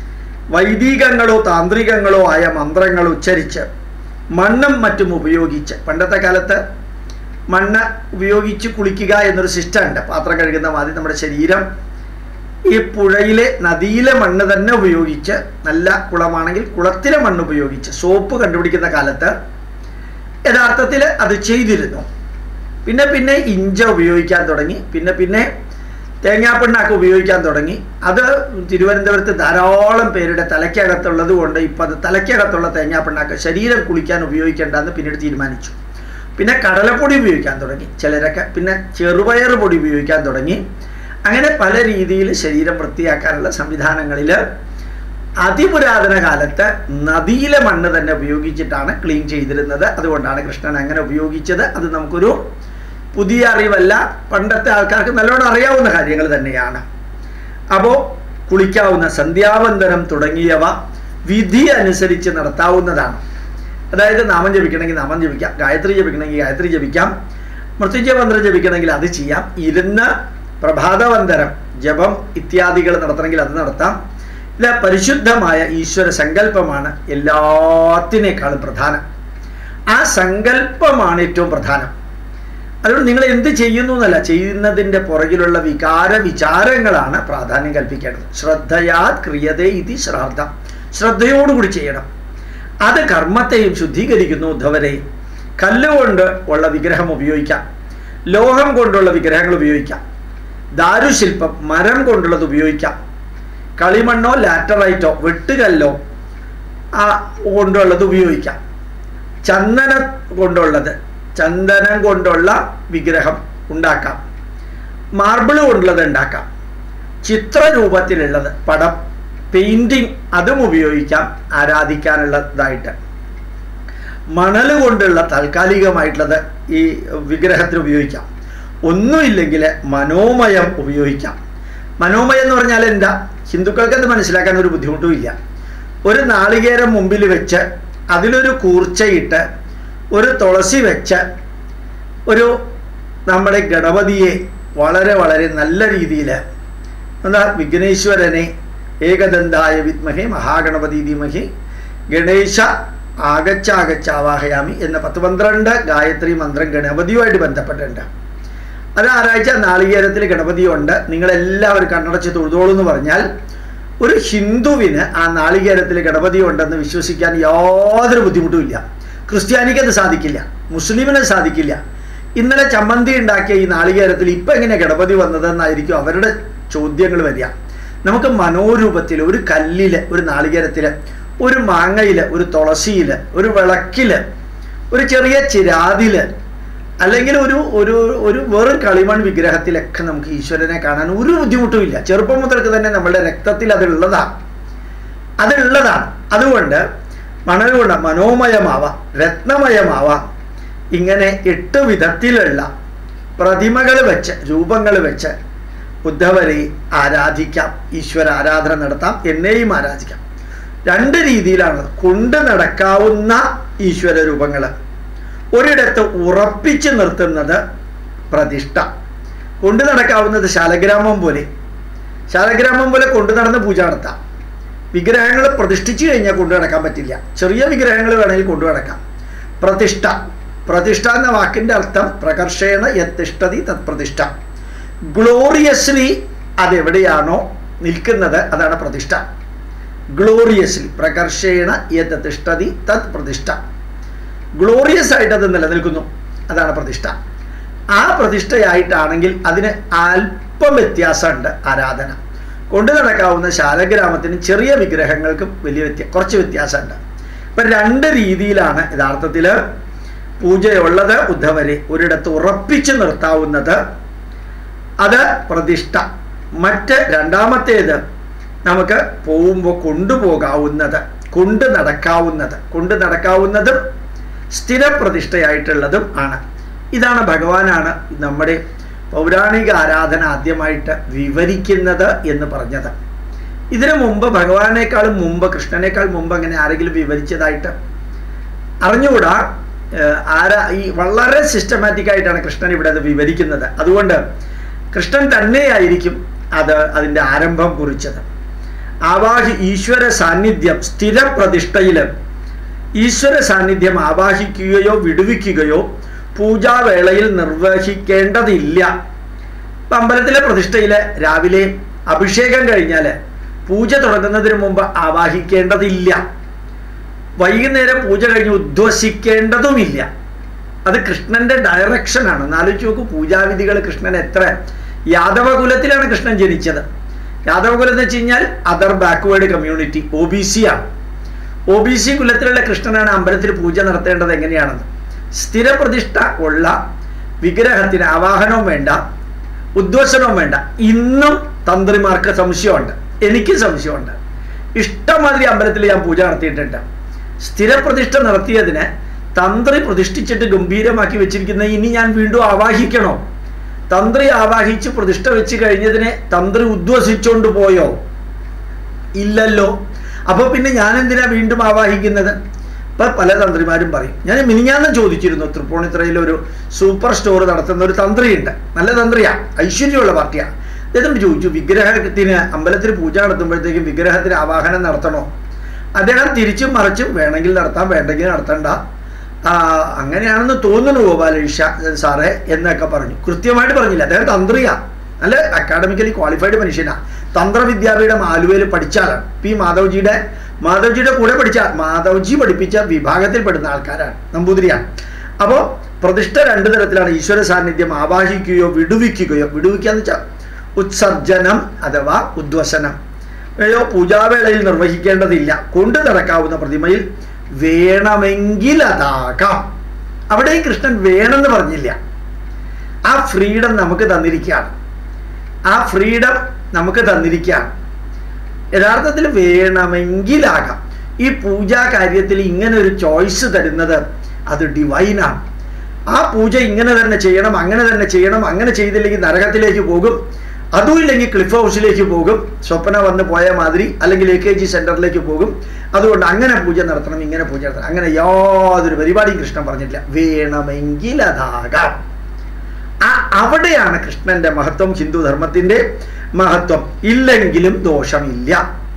വൈദികങ്ങളോ താന്ത്രികങ്ങളോ ആയ മന്ത്രങ്ങൾ ഉച്ചരിച്ച് മണ്ണും മറ്റും ഉപയോഗിച്ച് പണ്ടത്തെ കാലത്ത് മണ്ണ് ഉപയോഗിച്ച് കുളിക്കുക എന്നൊരു സിസ്റ്റം ഉണ്ട് പാത്രം കഴുകുന്ന മാതിരി നമ്മുടെ ശരീരം ഈ പുഴയിലെ നദിയിലെ മണ്ണ് തന്നെ ഉപയോഗിച്ച് നല്ല കുളമാണെങ്കിൽ കുളത്തിലെ മണ്ണ് ഉപയോഗിച്ച് സോപ്പ് കണ്ടുപിടിക്കുന്ന കാലത്ത് യഥാർത്ഥത്തിൽ അത് ചെയ്തിരുന്നു പിന്നെ പിന്നെ ഇഞ്ച ഉപയോഗിക്കാൻ തുടങ്ങി പിന്നെ പിന്നെ തേങ്ങാപ്പിണ്ണാക്ക് ഉപയോഗിക്കാൻ തുടങ്ങി അത് തിരുവനന്തപുരത്ത് ധാരാളം പേരുടെ തലയ്ക്കകത്തുള്ളത് കൊണ്ട് ഇപ്പം അത് തലയ്ക്കകത്തുള്ള തേങ്ങാപ്പിണ്ണാക്ക് ശരീരം കുളിക്കാൻ ഉപയോഗിക്കേണ്ടെന്ന് പിന്നീട് തീരുമാനിച്ചു പിന്നെ കടലപ്പൊടി ഉപയോഗിക്കാൻ തുടങ്ങി ചിലരൊക്കെ പിന്നെ ചെറുപയർ പൊടി ഉപയോഗിക്കാൻ തുടങ്ങി അങ്ങനെ പല രീതിയിൽ ശരീരം വൃത്തിയാക്കാനുള്ള സംവിധാനങ്ങളിൽ അതിപുരാതന കാലത്ത് നദിയിലെ മണ്ണ് തന്നെ ഉപയോഗിച്ചിട്ടാണ് ക്ലീൻ ചെയ്തിരുന്നത് അതുകൊണ്ടാണ് കൃഷ്ണൻ അങ്ങനെ ഉപയോഗിച്ചത് അത് നമുക്കൊരു പുതിയ അറിവല്ല പണ്ടത്തെ ആൾക്കാർക്ക് നല്ലോണം അറിയാവുന്ന കാര്യങ്ങൾ തന്നെയാണ് അപ്പോൾ കുളിക്കാവുന്ന സന്ധ്യാവന്തരം തുടങ്ങിയവ വിധി അനുസരിച്ച് നടത്താവുന്നതാണ് അതായത് നാമം ജപിക്കണമെങ്കിൽ നാമം ജപിക്കാം ഗായത്രി ജപിക്കണമെങ്കിൽ ഗായത്രി ജപിക്കാം മൃത്യുഞ്ജയ മന്ത്രം ജപിക്കണമെങ്കിൽ അത് ചെയ്യാം ഇരുന്ന് പ്രഭാതവന്തരം ജപം ഇത്യാദികൾ നടത്തണമെങ്കിൽ അത് നടത്താം ഇത് പരിശുദ്ധമായ ഈശ്വര സങ്കല്പമാണ് എല്ലാത്തിനേക്കാളും പ്രധാനം ആ സങ്കല്പമാണ് ഏറ്റവും പ്രധാനം അതുകൊണ്ട് നിങ്ങൾ എന്ത് ചെയ്യുന്നു എന്നല്ല ചെയ്യുന്നതിൻ്റെ പുറകിലുള്ള വികാര വിചാരങ്ങളാണ് പ്രാധാന്യം കൽപ്പിക്കേണ്ടത് ശ്രദ്ധയാ ക്രിയതേ ഇതി ശ്രാദ്ധം ശ്രദ്ധയോടുകൂടി ചെയ്യണം അത് കർമ്മത്തെയും ശുദ്ധീകരിക്കുന്നു ഉദ്ധവരെ കല്ലുകൊണ്ട് ഉള്ള വിഗ്രഹം ഉപയോഗിക്കാം ലോഹം കൊണ്ടുള്ള വിഗ്രഹങ്ങൾ ഉപയോഗിക്കാം ദാരുശില്പം മരം കൊണ്ടുള്ളത് ഉപയോഗിക്കാം കളിമണ്ണോ ലാറ്ററൈറ്റോ വെട്ടുകല്ലോ ആ കൊണ്ടുള്ളത് ഉപയോഗിക്കാം ചന്ദനം കൊണ്ടുള്ളത് ചന്ദനം കൊണ്ടുള്ള വിഗ്രഹം ഉണ്ടാക്കാം മാർബിൾ കൊണ്ടുള്ളത് ഉണ്ടാക്കാം ചിത്രരൂപത്തിലുള്ളത് പടം പെയിൻറ്റിങ് അതും ഉപയോഗിക്കാം ആരാധിക്കാനുള്ളതായിട്ട് മണൽ കൊണ്ടുള്ള താൽക്കാലികമായിട്ടുള്ളത് ഈ വിഗ്രഹത്തിന് ഉപയോഗിക്കാം ഒന്നുമില്ലെങ്കിൽ മനോമയം ഉപയോഗിക്കാം മനോമയം എന്ന് പറഞ്ഞാൽ എന്താ ഹിന്ദുക്കൾക്ക് അത് മനസ്സിലാക്കാൻ ഒരു ബുദ്ധിമുട്ടുമില്ല ഒരു നാളികേരം മുമ്പിൽ വെച്ച് അതിലൊരു കൂർച്ചയിട്ട് ഒരു തുളസി വെച്ച് ഒരു നമ്മുടെ ഗണപതിയെ വളരെ വളരെ നല്ല രീതിയിൽ എന്താ വിഘ്നേശ്വരനെ ഏകദന്തായ വിദ്മഹേ മഹാഗണപതി ധീമഹി ഗണേശ ആഗച്ച ആഗച്ച ആവാഹയാമി എന്ന പത്ത് പന്ത്രണ്ട് ഗായത്രി മന്ത്രം ഗണപതിയുമായിട്ട് ബന്ധപ്പെട്ടിട്ടുണ്ട് അത് ആരാഴ്ച നാളികേരത്തിൽ ഗണപതിയുണ്ട് നിങ്ങളെല്ലാവരും കണ്ണടച്ച് തൊഴുതോളൂ എന്ന് പറഞ്ഞാൽ ഒരു ഹിന്ദുവിന് ആ നാളികേരത്തിൽ ഗണപതി ഉണ്ടെന്ന് വിശ്വസിക്കാൻ യാതൊരു ബുദ്ധിമുട്ടുമില്ല ക്രിസ്ത്യാനിക്ക് അത് സാധിക്കില്ല മുസ്ലിമിന് സാധിക്കില്ല ഇന്നലെ ചമ്മന്തി ഉണ്ടാക്കിയ ഈ നാളികേരത്തിൽ ഇപ്പം എങ്ങനെ ഗണപതി വന്നതെന്നായിരിക്കും അവരുടെ ചോദ്യങ്ങൾ വരിക നമുക്ക് മനോരൂപത്തിൽ ഒരു കല്ലില് ഒരു നാളികേരത്തില് ഒരു മാങ്ങയില് ഒരു തുളസിയില് ഒരു വിളക്കില് ഒരു ചെറിയ ചിരാതില് അല്ലെങ്കിൽ ഒരു ഒരു ഒരു വെറും കളിമൺ വിഗ്രഹത്തിലൊക്കെ നമുക്ക് ഈശ്വരനെ കാണാൻ ഒരു ബുദ്ധിമുട്ടുമില്ല ചെറുപ്പം മുതൽക്ക് തന്നെ നമ്മളുടെ രക്തത്തിൽ അതുള്ളതാണ് അതുള്ളതാണ് അതുകൊണ്ട് മണലുകൊണ്ട് മനോമയമാവാം രത്നമയമാവാം ഇങ്ങനെ എട്ട് വിധത്തിലുള്ള പ്രതിമകൾ വെച്ച് രൂപങ്ങൾ വെച്ച് ഉദ്ധവരെ ആരാധിക്കാം ഈശ്വര ആരാധന നടത്താം എന്നെയും ആരാധിക്കാം രണ്ട് രീതിയിലാണ് കൊണ്ട് നടക്കാവുന്ന ഈശ്വര രൂപങ്ങൾ ഒരിടത്ത് ഉറപ്പിച്ച് നിർത്തുന്നത് പ്രതിഷ്ഠ കൊണ്ടു നടക്കാവുന്നത് ശാലഗ്രാമം പോലെ ശാലഗ്രാമം പോലെ കൊണ്ടു നടന്ന് പൂജ നടത്താം വിഗ്രഹങ്ങൾ പ്രതിഷ്ഠിച്ചു കഴിഞ്ഞാൽ കൊണ്ടു നടക്കാൻ പറ്റില്ല ചെറിയ വിഗ്രഹങ്ങൾ വേണമെങ്കിൽ കൊണ്ടു നടക്കാം പ്രതിഷ്ഠ പ്രതിഷ്ഠ എന്ന വാക്കിന്റെ അർത്ഥം പ്രകർഷേണ യത്തിഷ്ഠതി തത് പ്രതിഷ്ഠ ഗ്ലോറിയസ്ലി അതെവിടെയാണോ നിൽക്കുന്നത് അതാണ് പ്രതിഷ്ഠ ഗ്ലോറിയസ്ലി പ്രകർഷേണ യത് തിഷ്ഠതി തത് പ്രതിഷ്ഠ ഗ്ലോറിയസ് ആയിട്ട് അത് നിലനിൽക്കുന്നു അതാണ് പ്രതിഷ്ഠ ആ പ്രതിഷ്ഠയായിട്ടാണെങ്കിൽ അതിന് അല്പം വ്യത്യാസമുണ്ട് ആരാധന കൊണ്ടു നടക്കാവുന്ന ശാലഗ്രാമത്തിന് ചെറിയ വിഗ്രഹങ്ങൾക്കും വലിയ വ്യത്യ കുറച്ച് വ്യത്യാസമുണ്ട് ഇപ്പം രണ്ട് രീതിയിലാണ് യഥാർത്ഥത്തിൽ പൂജയുള്ളത് ഉദ്ധവരെ ഒരിടത്ത് ഉറപ്പിച്ചു നിർത്താവുന്നത് അത് പ്രതിഷ്ഠ മറ്റ് രണ്ടാമത്തേത് നമുക്ക് പോകുമ്പോൾ കൊണ്ടുപോകാവുന്നത് കൊണ്ട് നടക്കാവുന്നത് കൊണ്ട് നടക്കാവുന്നതും സ്ഥിരപ്രതിഷ്ഠയായിട്ടുള്ളതും ആണ് ഇതാണ് ഭഗവാനാണ് നമ്മുടെ പൗരാണിക ആരാധന ആദ്യമായിട്ട് വിവരിക്കുന്നത് എന്ന് പറഞ്ഞത് ഇതിനു മുമ്പ് ഭഗവാനേക്കാളും മുമ്പ് കൃഷ്ണനേക്കാൾ മുമ്പ് അങ്ങനെ ആരെങ്കിലും വിവരിച്ചതായിട്ട് അറിഞ്ഞുകൂടാ ഏഹ് ആരാ ഈ വളരെ സിസ്റ്റമാറ്റിക് ആയിട്ടാണ് കൃഷ്ണൻ ഇവിടെ അത് വിവരിക്കുന്നത് അതുകൊണ്ട് കൃഷ്ണൻ തന്നെയായിരിക്കും അത് അതിൻ്റെ ആരംഭം കുറിച്ചത് ആവാഹി ഈശ്വര സാന്നിധ്യം സ്ഥിരപ്രതിഷ്ഠയിൽ ഈശ്വര സാന്നിധ്യം ആവാഹിക്കുകയോ വിടുവിക്കുകയോ പൂജാവേളയിൽ നിർവഹിക്കേണ്ടതില്ല ഇപ്പം അമ്പലത്തിലെ പ്രതിഷ്ഠയിൽ രാവിലെ അഭിഷേകം കഴിഞ്ഞാൽ പൂജ തുടങ്ങുന്നതിന് മുമ്പ് ആവാഹിക്കേണ്ടതില്ല വൈകുന്നേരം പൂജ കഴിഞ്ഞ് ഉദ്വസിക്കേണ്ടതുമില്ല അത് കൃഷ്ണന്റെ ഡയറക്ഷനാണ് എന്നാലോചിച്ച് നോക്കൂ പൂജാവിധികൾ കൃഷ്ണൻ എത്ര യാദവ കുലത്തിലാണ് കൃഷ്ണൻ ജനിച്ചത് യാദവ കുലം എന്ന് വെച്ച് കഴിഞ്ഞാൽ other backward community O B C ആണ് ഒ ബി സി കുലത്തിലുള്ള കൃഷ്ണനാണ് അമ്പലത്തിൽ പൂജ നടത്തേണ്ടത് എങ്ങനെയാണെന്ന് സ്ഥിരപ്രതിഷ്ഠ ഉള്ള വിഗ്രഹത്തിന് ആവാഹനവും വേണ്ട ഉദ്വസനവും വേണ്ട ഇന്നും തന്ത്രിമാർക്ക് സംശയമുണ്ട് എനിക്ക് സംശയമുണ്ട് ഇഷ്ടമാതിരി അമ്പലത്തിൽ ഞാൻ പൂജ നടത്തിയിട്ടുണ്ട് സ്ഥിരപ്രതിഷ്ഠ നടത്തിയതിന് തന്ത്രി പ്രതിഷ്ഠിച്ചിട്ട് ഗംഭീരമാക്കി വെച്ചിരിക്കുന്ന ഇനി ഞാൻ വീണ്ടും ആവാഹിക്കണോ തന്ത്രി ആവാഹിച്ച് പ്രതിഷ്ഠ വെച്ച് കഴിഞ്ഞതിനെ തന്ത്രി ഉദ്വസിച്ചുകൊണ്ട് പോയോ ഇല്ലല്ലോ അപ്പോൾ പിന്നെ ഞാൻ എന്തിനാ വീണ്ടും ആവാഹിക്കുന്നത് ഇപ്പം പല തന്ത്രിമാരും പറയും ഞാൻ മിനിഞ്ഞാന്ന് ചോദിച്ചിരുന്നു തൃപ്പൂണിത്തുറയിൽ ഒരു സൂപ്പർ സ്റ്റോർ നടത്തുന്ന ഒരു തന്ത്രിയുണ്ട് നല്ല തന്ത്രിയാ ഐശ്വര്യമുള്ള പാർട്ടിയാ അദ്ദേഹത്തോട് ചോദിച്ചു വിഗ്രഹത്തിന് അമ്പലത്തിൽ പൂജ നടത്തുമ്പോഴത്തേക്കും വിഗ്രഹത്തിന് ആവാഹനം നടത്തണോ അദ്ദേഹം തിരിച്ചും മറിച്ചും വേണമെങ്കിൽ നടത്താം വേണ്ടെങ്കിൽ നടത്തണ്ട ആ, അങ്ങനെയാണെന്ന് തോന്നുന്നു ഗോപാലകൃഷ സാറേ എന്നൊക്കെ പറഞ്ഞു കൃത്യമായിട്ട് പറഞ്ഞില്ല അദ്ദേഹം തന്ത്രിയാ നല്ല അക്കാഡമിക്കലി ക്വാളിഫൈഡ് മനുഷ്യനാ തന്ത്രവിദ്യാപീഠം ആലുവയിൽ പഠിച്ചാലാണ് പി മാധവ്ജിയുടെ മാധവ്ജിയുടെ കൂടെ പഠിച്ച മാധവ്ജി പഠിപ്പിച്ച വിഭാഗത്തിൽപ്പെടുന്ന ആൾക്കാരാണ് നമ്പൂതിരിയാണ് അപ്പോൾ പ്രതിഷ്ഠ രണ്ടു തരത്തിലാണ് ഈശ്വര സാന്നിധ്യം ആവാഹിക്കുകയോ വിടുവിക്കുകയോ വിടുവിക്കുക എന്ന് വെച്ചാൽ ഉത്സർജനം അഥവാ ഉദ്വസനം യോ പൂജാവേളയിൽ നിർവഹിക്കേണ്ടതില്ല കൊണ്ടു നടക്കാവുന്ന പ്രതിമയിൽ വേണമെങ്കിൽ അതാകാം അവിടെയും കൃഷ്ണൻ വേണമെന്ന് പറഞ്ഞില്ല ആ ഫ്രീഡം നമുക്ക് തന്നിരിക്കുകയാണ് ആ ഫ്രീഡം നമുക്ക് തന്നിരിക്കുകയാണ് യഥാർത്ഥത്തിൽ വേണമെങ്കിലാകാം ഈ പൂജാ കാര്യത്തിൽ ഇങ്ങനെ ഒരു ചോയ്സ് തരുന്നത് അത് ഡിവൈനാണ് ആ പൂജ ഇങ്ങനെ തന്നെ ചെയ്യണം അങ്ങനെ തന്നെ ചെയ്യണം അങ്ങനെ ചെയ്തില്ലെങ്കിൽ നരകത്തിലേക്ക് പോകും അതും ഇല്ലെങ്കിൽ ക്ലിഫ് ഹൗസിലേക്ക് പോകും സ്വപ്ന വന്ന് പോയ മാതിരി അല്ലെങ്കിൽ എ കെ ജി സെന്ററിലേക്ക് പോകും അതുകൊണ്ട് അങ്ങനെ പൂജ നടത്തണം ഇങ്ങനെ പൂജ നടത്തണം അങ്ങനെ യാതൊരു പരിപാടിയും കൃഷ്ണൻ പറഞ്ഞിട്ടില്ല വേണമെങ്കിൽ അതാകാം ആ അവിടെയാണ് കൃഷ്ണന്റെ മഹത്വം ഹിന്ദു ധർമ്മത്തിന്റെ മഹത്വം ഇല്ലെങ്കിലും ദോഷമില്ല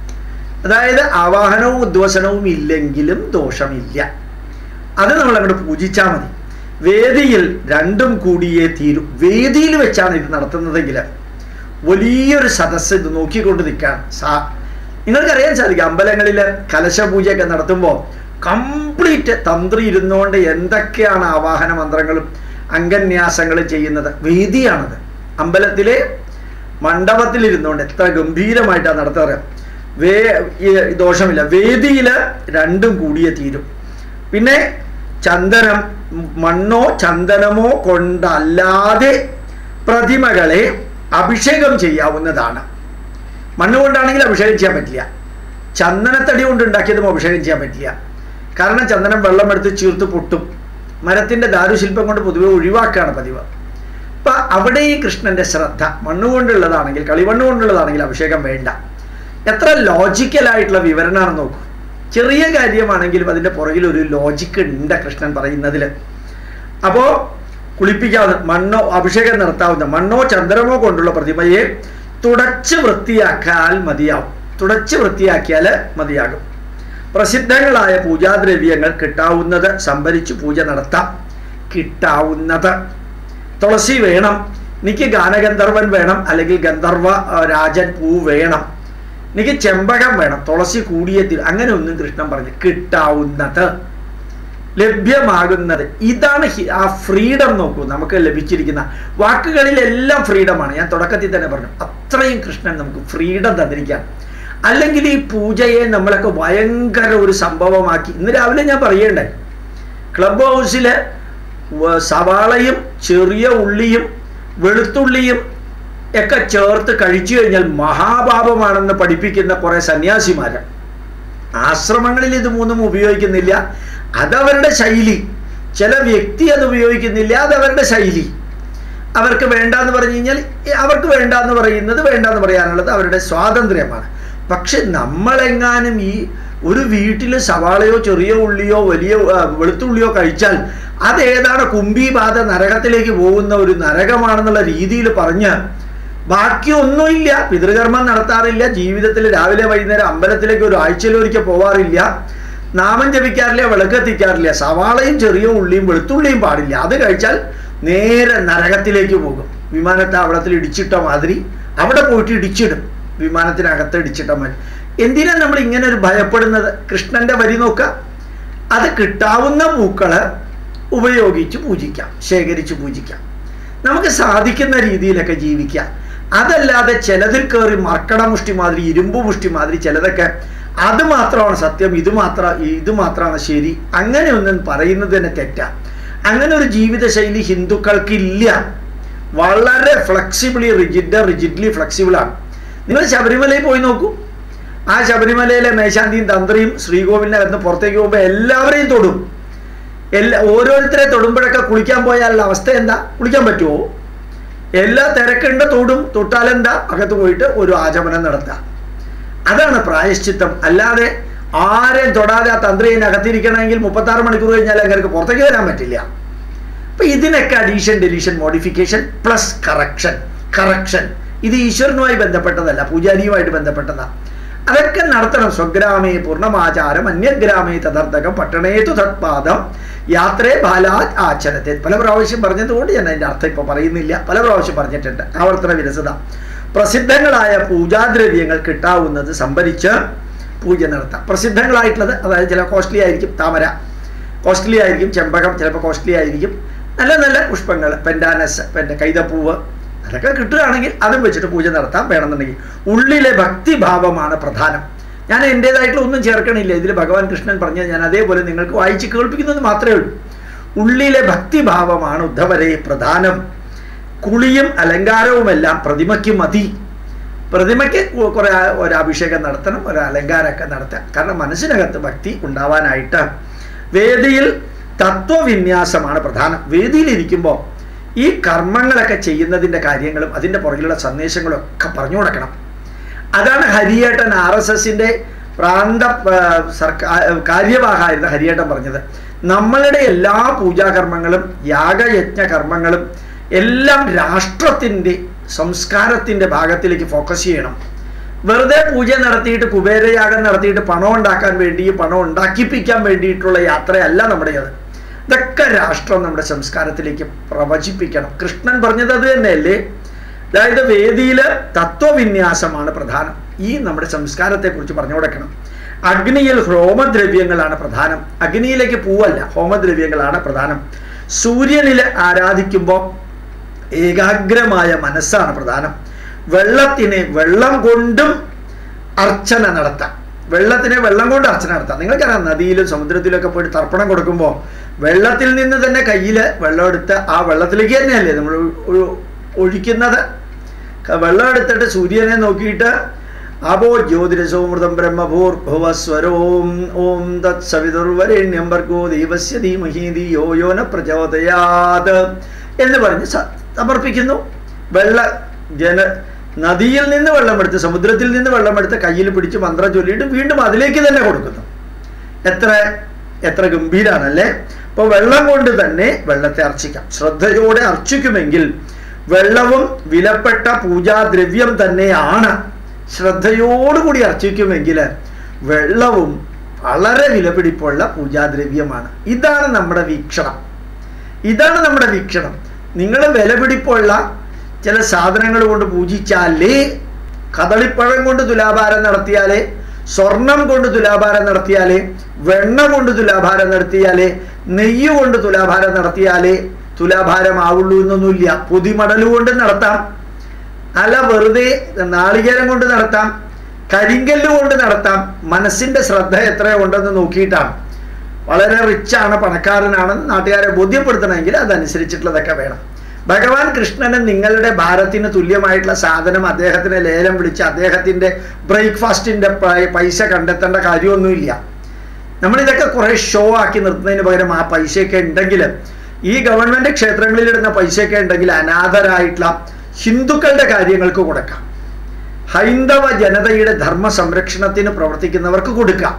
അതായത് ആവാഹനവും ഉദ്വസനവും ഇല്ലെങ്കിലും ദോഷമില്ല അത് നമ്മൾ അങ്ങോട്ട് പൂജിച്ചാൽ മതി വേദിയിൽ രണ്ടും കൂടിയേ തീരും വേദിയിൽ വെച്ചാണ് ഇത് നടത്തുന്നതെങ്കിൽ വലിയൊരു സദസ്സ് ഇത് നോക്കിക്കൊണ്ട് നിൽക്കാൻ സാ നിങ്ങൾക്കറിയാൻ സാധിക്കും അമ്പലങ്ങളിൽ കലശപൂജയൊക്കെ നടത്തുമ്പോൾ കംപ്ലീറ്റ് തന്ത്രി ഇരുന്നുകൊണ്ട് എന്തൊക്കെയാണ് ആവാഹന മന്ത്രങ്ങളും അംഗന്യാസങ്ങൾ ചെയ്യുന്നത് വേദിയാണത് അമ്പലത്തിലെ മണ്ഡപത്തിലിരുന്നുകൊണ്ട് എത്ര ഗംഭീരമായിട്ടാണ് നടത്താറ് വേ ഈ ദോഷമില്ല വേദിയിൽ രണ്ടും കൂടിയേ തീരും പിന്നെ ചന്ദനം മണ്ണോ ചന്ദനമോ കൊണ്ടല്ലാതെ പ്രതിമകളെ അഭിഷേകം ചെയ്യാവുന്നതാണ് മണ്ണ് കൊണ്ടാണെങ്കിൽ അഭിഷേകം ചെയ്യാൻ പറ്റില്ല ചന്ദനത്തടി കൊണ്ട് ഉണ്ടാക്കിയതും അഭിഷേകം ചെയ്യാൻ പറ്റില്ല കാരണം ചന്ദനം വെള്ളം എടുത്ത് ചീർത്ത് പൊട്ടും മരത്തിൻ്റെ ദാരുശില്പം കൊണ്ട് പൊതുവെ ഒഴിവാക്കുകയാണ് പതിവ് അപ്പൊ അവിടെ ഈ കൃഷ്ണന്റെ ശ്രദ്ധ മണ്ണ് കൊണ്ടുള്ളതാണെങ്കിൽ കളിമണ്ണ് കൊണ്ടുള്ളതാണെങ്കിൽ അഭിഷേകം വേണ്ട എത്ര ലോജിക്കലായിട്ടുള്ള വിവരണമാണെന്ന് നോക്കൂ ചെറിയ കാര്യമാണെങ്കിലും അതിൻ്റെ പുറകിൽ ഒരു ലോജിക്ക് ഉണ്ട് കൃഷ്ണൻ പറയുന്നതിൽ അപ്പോൾ കുളിപ്പിക്കാവുന്ന മണ്ണോ അഭിഷേകം നടത്താവുന്ന മണ്ണോ ചന്ദ്രമോ കൊണ്ടുള്ള പ്രതിമയെ തുടച്ച് വൃത്തിയാക്കാൻ മതിയാവും തുടച്ച് വൃത്തിയാക്കിയാൽ മതിയാകും പ്രസിദ്ധങ്ങളായ പൂജാദ്രവ്യങ്ങൾ കിട്ടാവുന്നത് സംഭരിച്ച് പൂജ നടത്താം കിട്ടാവുന്നത് തുളസി വേണം എനിക്ക് ഗാനഗന്ധർവൻ വേണം അല്ലെങ്കിൽ ഗന്ധർവ ആ, രാജൻ പൂ വേണം എനിക്ക് ചെമ്പകം വേണം തുളസി കൂടിയത്തിൽ അങ്ങനെ ഒന്നും കൃഷ്ണൻ പറഞ്ഞു കിട്ടാവുന്നത് ലഭ്യമാകുന്നത് ഇതാണ് ഹി- ആ ഫ്രീഡം നോക്കൂ നമുക്ക് ലഭിച്ചിരിക്കുന്ന വാക്കുകളിലെല്ലാം ഫ്രീഡമാണ് ഞാൻ തുടക്കത്തിൽ തന്നെ പറഞ്ഞു അത്രയും കൃഷ്ണൻ നമുക്ക് ഫ്രീഡം തന്നിരിക്കുകയാണ് അല്ലെങ്കിൽ ഈ പൂജയെ നമ്മളൊക്കെ ഭയങ്കര ഒരു സംഭവമാക്കി ഇന്ന് രാവിലെ ഞാൻ പറയണ്ടായി ക്ലബ് ഹൗസിൽ സവാളയും ചെറിയ ഉള്ളിയും വെളുത്തുള്ളിയും ഒക്കെ ചേർത്ത് കഴിച്ചു കഴിഞ്ഞാൽ മഹാപാപമാണെന്ന് പഠിപ്പിക്കുന്ന കുറേ സന്യാസിമാര് ആശ്രമങ്ങളിൽ ഇത് മൂന്നും ഉപയോഗിക്കുന്നില്ല അതവരുടെ ശൈലി ചില വ്യക്തി അത് ഉപയോഗിക്കുന്നില്ല അതവരുടെ ശൈലി അവർക്ക് വേണ്ടാന്ന് പറഞ്ഞു കഴിഞ്ഞാൽ ഏ, അവർക്ക് വേണ്ടാന്ന് പറയുന്നത് വേണ്ടാന്ന് പറയാനുള്ളത് അവരുടെ സ്വാതന്ത്ര്യമാണ് പക്ഷെ നമ്മളെങ്ങാനും ഈ ഒരു വീട്ടിൽ സവാളയോ ചെറിയ ഉള്ളിയോ വലിയ ആ, വെളുത്തുള്ളിയോ കഴിച്ചാൽ അതേതാണ് കുംഭീബാധ നരകത്തിലേക്ക് പോകുന്ന ഒരു നരകമാണെന്നുള്ള രീതിയിൽ പറഞ്ഞ് ബാക്കിയൊന്നുമില്ല പിതൃകർമ്മം നടത്താറില്ല ജീവിതത്തിൽ രാവിലെ വൈകുന്നേരം അമ്പലത്തിലേക്ക് ഒരു ആഴ്ചയിലൊരിക്കൽ പോവാറില്ല നാമം ജപിക്കാറില്ല വിളക്കെത്തിക്കാറില്ല സവാളയും ചെറിയ ഉള്ളിയും വെളുത്തുള്ളിയും പാടില്ല അത് കഴിച്ചാൽ നേരെ നരകത്തിലേക്ക് പോകും വിമാനത്താവളത്തിൽ ഇടിച്ചിട്ട മാതിരി അവിടെ പോയിട്ട് ഇടിച്ചിടും വിമാനത്തിനകത്ത് ഇടിച്ചിട്ട മാതിരി എന്തിനാ നമ്മൾ ഇങ്ങനെ ഒരു ഭയപ്പെടുന്നത് കൃഷ്ണന്റെ വരി നോക്കുക അത് കിട്ടാവുന്ന പൂക്കള് ഉപയോഗിച്ച് പൂജിക്കാം ശേഖരിച്ച് പൂജിക്കാം നമുക്ക് സാധിക്കുന്ന രീതിയിലൊക്കെ ജീവിക്കാം അതല്ലാതെ ചിലതിൽ കയറി മർക്കട മുഷ്ടി മാതിരി ഇരുമ്പ് മുഷ്ടി മാതിരി ചിലതൊക്കെ അത് മാത്രമാണ് സത്യം ഇത് മാത്രം ഇത് മാത്രമാണ് ശരി അങ്ങനെയൊന്നും പറയുന്നത് തന്നെ തെറ്റാ അങ്ങനെ ഒരു ജീവിതശൈലി ഹിന്ദുക്കൾക്കില്ല വളരെ ഫ്ലെക്സിബിളി റിജിഡ് റിജിഡ്ലി ഫ്ലെക്സിബിൾ ആണ് നിങ്ങൾ ശബരിമലയിൽ പോയി നോക്കൂ ആ ശബരിമലയിലെ മേശാന്തിയും തന്ത്രിയും ശ്രീകോവിലിനകത്ത് പുറത്തേക്ക് പോകുമ്പോൾ എല്ലാവരെയും തൊടും എല്ലാ ഓരോരുത്തരെ തൊടുമ്പോഴൊക്കെ കുളിക്കാൻ പോയാലുള്ള അവസ്ഥ എന്താ കുളിക്കാൻ പറ്റുമോ എല്ലാ തിരക്കുണ്ട് തൊടും തൊട്ടാലെന്താ അകത്ത് പോയിട്ട് ഒരു ആചമനം നടത്താം അതാണ് പ്രായശ്ചിത്തം അല്ലാതെ ആരെയും തൊടാതെ ആ തന്ത്രിയെ അകത്തിരിക്കണമെങ്കിൽ മുപ്പത്താറ് മണിക്കൂർ കഴിഞ്ഞാൽ അങ്ങനെ പുറത്തേക്ക് വരാൻ പറ്റില്ല അപ്പൊ ഇതിനൊക്കെ addition deletion modification plus correction correction ഇത് ഈശ്വരനുമായി ബന്ധപ്പെട്ടതല്ല പൂജാരിയുമായിട്ട് ബന്ധപ്പെട്ടതാണ് അതൊക്കെ നടത്തണം സ്വഗ്രാമേ പൂർണ്ണമാചാരം അന്യഗ്രാമേ തദർത്ഥകം പട്ടണേതു തത്പാദം യാത്രേ ബാലാത് ആചരത്തെ പല പ്രാവശ്യം പറഞ്ഞതുകൊണ്ട് ഞാൻ അതിൻ്റെ അർത്ഥം ഇപ്പോൾ പറയുന്നില്ല പല പ്രാവശ്യം പറഞ്ഞിട്ടുണ്ട് ആവർത്തന വിരസത പ്രസിദ്ധങ്ങളായ പൂജാദ്രവ്യങ്ങൾ കിട്ടാവുന്നത് സംഭരിച്ച് പൂജ നടത്താം പ്രസിദ്ധങ്ങളായിട്ടുള്ളത് അതായത് ചില കോസ്റ്റ്ലി ആയിരിക്കും താമര കോസ്റ്റ്ലി ആയിരിക്കും ചെമ്പകം ചിലപ്പോൾ കോസ്റ്റ്ലി ആയിരിക്കും നല്ല നല്ല പുഷ്പങ്ങൾ പെൻഡാനസ് പിന്നെ കൈതപ്പൂവ് അതൊക്കെ കിട്ടുകയാണെങ്കിൽ അതും വെച്ചിട്ട് പൂജ നടത്താം വേണമെന്നുണ്ടെങ്കിൽ ഉള്ളിലെ ഭക്തിഭാവമാണ് പ്രധാനം ഞാൻ എൻ്റേതായിട്ടുള്ള ഒന്നും ചേർക്കണില്ല ഇതിൽ ഭഗവാൻ കൃഷ്ണൻ പറഞ്ഞത് ഞാൻ അതേപോലെ നിങ്ങൾക്ക് വായിച്ച് കേൾപ്പിക്കുന്നത് മാത്രമേ ഉള്ളൂ ഉള്ളിലെ ഭക്തിഭാവമാണ് ഉദ്ധവരെ പ്രധാനം കുളിയും അലങ്കാരവുമെല്ലാം പ്രതിമയ്ക്ക് മതി പ്രതിമയ്ക്ക് കുറെ ഒരു അഭിഷേകം നടത്തണം ഒരു അലങ്കാരമൊക്കെ നടത്താം കാരണം മനസ്സിനകത്ത് ഭക്തി ഉണ്ടാവാനായിട്ട് വേദിയിൽ തത്വവിന്യാസമാണ് പ്രധാനം വേദിയിൽ ഇരിക്കുമ്പോൾ ഈ കർമ്മങ്ങളൊക്കെ ചെയ്യുന്നതിൻ്റെ കാര്യങ്ങളും അതിൻ്റെ പുറകിലുള്ള സന്ദേശങ്ങളും ഒക്കെ പറഞ്ഞു കൊടുക്കണം അതാണ് ഹരിയേട്ടൻ ആർ എസ് എസിൻ്റെ പ്രാന്ത ആ, സർക്കാ കാര്യവാഹായിരുന്ന ഹരിയേട്ടൻ പറഞ്ഞത് നമ്മളുടെ എല്ലാ പൂജാകർമ്മങ്ങളും യാഗയജ്ഞ കർമ്മങ്ങളും എല്ലാം രാഷ്ട്രത്തിൻ്റെ സംസ്കാരത്തിൻ്റെ ഭാഗത്തിലേക്ക് ഫോക്കസ് ചെയ്യണം വെറുതെ പൂജ നടത്തിയിട്ട് കുബേരയാഗം നടത്തിയിട്ട് പണം ഉണ്ടാക്കാൻ വേണ്ടിയും പണം ഉണ്ടാക്കിപ്പിക്കാൻ വേണ്ടിയിട്ടുള്ള യാത്രയല്ല നമ്മുടേത് ഇതൊക്കെ രാഷ്ട്രം നമ്മുടെ സംസ്കാരത്തിലേക്ക് പ്രവചിപ്പിക്കണം കൃഷ്ണൻ പറഞ്ഞത് അത് തന്നെയല്ലേ അതായത് വേദിയിൽ തത്വവിന്യാസമാണ് പ്രധാനം ഈ നമ്മുടെ സംസ്കാരത്തെക്കുറിച്ച് പറഞ്ഞു കൊടുക്കണം അഗ്നിയിൽ ഹോമദ്രവ്യങ്ങളാണ് പ്രധാനം അഗ്നിയിലേക്ക് പൂവല്ല ഹോമദ്രവ്യങ്ങളാണ് പ്രധാനം സൂര്യനിൽ ആരാധിക്കുമ്പോൾ ഏകാഗ്രമായ മനസ്സാണ് പ്രധാനം വെള്ളത്തിന് വെള്ളം കൊണ്ടും അർച്ചന നടത്താം വെള്ളത്തിന് വെള്ളം കൊണ്ട് അർച്ചന നടത്താം നിങ്ങൾക്കറിയാം നദിയിലും സമുദ്രത്തിലൊക്കെ പോയിട്ട് തർപ്പണം കൊടുക്കുമ്പോൾ വെള്ളത്തിൽ നിന്ന് തന്നെ കയ്യിൽ വെള്ളം എടുത്ത് ആ വെള്ളത്തിലേക്ക് തന്നെയല്ലേ നമ്മൾ ഒ- ഒഴിക്കുന്നത് ക- വെള്ളം എടുത്തിട്ട് സൂര്യനെ നോക്കിയിട്ട് അപോ ജ്യോതിരസോമൃതം ബ്രഹ്മഭൂർ ഭുവസ്വരോം ഓം തത് സവിതുർവരേണ്യം ഭർഗോ ദൈവസ്യ ധീമഹി ധിയോ യോ ന പ്രചോദയാത് എന്ന് പറഞ്ഞ് സ- സമർപ്പിക്കുന്നു വെള്ള ജന നദിയിൽ നിന്ന് വെള്ളമെടുത്ത് സമുദ്രത്തിൽ നിന്ന് വെള്ളമെടുത്ത് കയ്യിൽ പിടിച്ച് മന്ത്രം ചൊല്ലിയിട്ട് വീണ്ടും അതിലേക്ക് തന്നെ കൊടുക്കുന്നു എത്ര എത്ര ഗംഭീരാണല്ലേ അപ്പോൾ വെള്ളം കൊണ്ട് തന്നെ വെള്ളത്തെ അർച്ചിക്കാം ശ്രദ്ധയോടെ അർച്ചിക്കുമെങ്കിൽ വെള്ളവും വിലപ്പെട്ട പൂജാദ്രവ്യം തന്നെയാണ് ശ്രദ്ധയോടുകൂടി അർച്ചിക്കുമെങ്കിൽ വെള്ളവും വളരെ വിലപിടിപ്പുള്ള പൂജാദ്രവ്യമാണ് ഇതാണ് നമ്മുടെ വീക്ഷണം ഇതാണ് നമ്മുടെ വീക്ഷണം നിങ്ങൾ വിലപിടിപ്പുള്ള ചില സാധനങ്ങൾ കൊണ്ട് പൂജിച്ചാലേ കദളിപ്പഴം കൊണ്ട് തുലാഭാരം നടത്തിയാലേ സ്വർണം കൊണ്ട് തുലാഭാരം നടത്തിയാലേ വെണ്ണ കൊണ്ട് തുലാഭാരം നടത്തിയാലേ നെയ്യ് കൊണ്ട് തുലാഭാരം നടത്തിയാലേ തുലാഭാരം ആവുള്ളൂ എന്നൊന്നുമില്ല പൊതിമടൽ കൊണ്ട് നടത്താം അല്ല വെറുതെ നാളികേരം കൊണ്ട് നടത്താം കരിങ്കല്ല് കൊണ്ട് നടത്താം മനസ്സിന്റെ ശ്രദ്ധ എത്ര ഉണ്ടെന്ന് നോക്കിയിട്ടാണ് വളരെ റിച്ചാണ് പണക്കാരനാണെന്ന് നാട്ടുകാരെ ബോധ്യപ്പെടുത്തണമെങ്കിൽ അതനുസരിച്ചിട്ടുള്ളതൊക്കെ വേണം ഭഗവാൻ കൃഷ്ണന് നിങ്ങളുടെ ഭാരത്തിന് തുല്യമായിട്ടുള്ള സാധനം അദ്ദേഹത്തിന് ലേലം വിളിച്ച് അദ്ദേഹത്തിൻ്റെ ബ്രേക്ക്ഫാസ്റ്റിൻ്റെ പൈസ കണ്ടെത്തേണ്ട കാര്യമൊന്നുമില്ല നമ്മളിതൊക്കെ കുറേ ഷോ ആക്കി നിർത്തുന്നതിന് പകരം ആ പൈസയൊക്കെ ഉണ്ടെങ്കിൽ ഈ ഗവൺമെൻറ് ക്ഷേത്രങ്ങളിലിടുന്ന പൈസയൊക്കെ ഉണ്ടെങ്കിൽ അനാഥരായിട്ടുള്ള ഹിന്ദുക്കളുടെ കാര്യങ്ങൾക്ക് കൊടുക്കാം ഹൈന്ദവ ജനതയുടെ ധർമ്മ സംരക്ഷണത്തിന് പ്രവർത്തിക്കുന്നവർക്ക് കൊടുക്കാം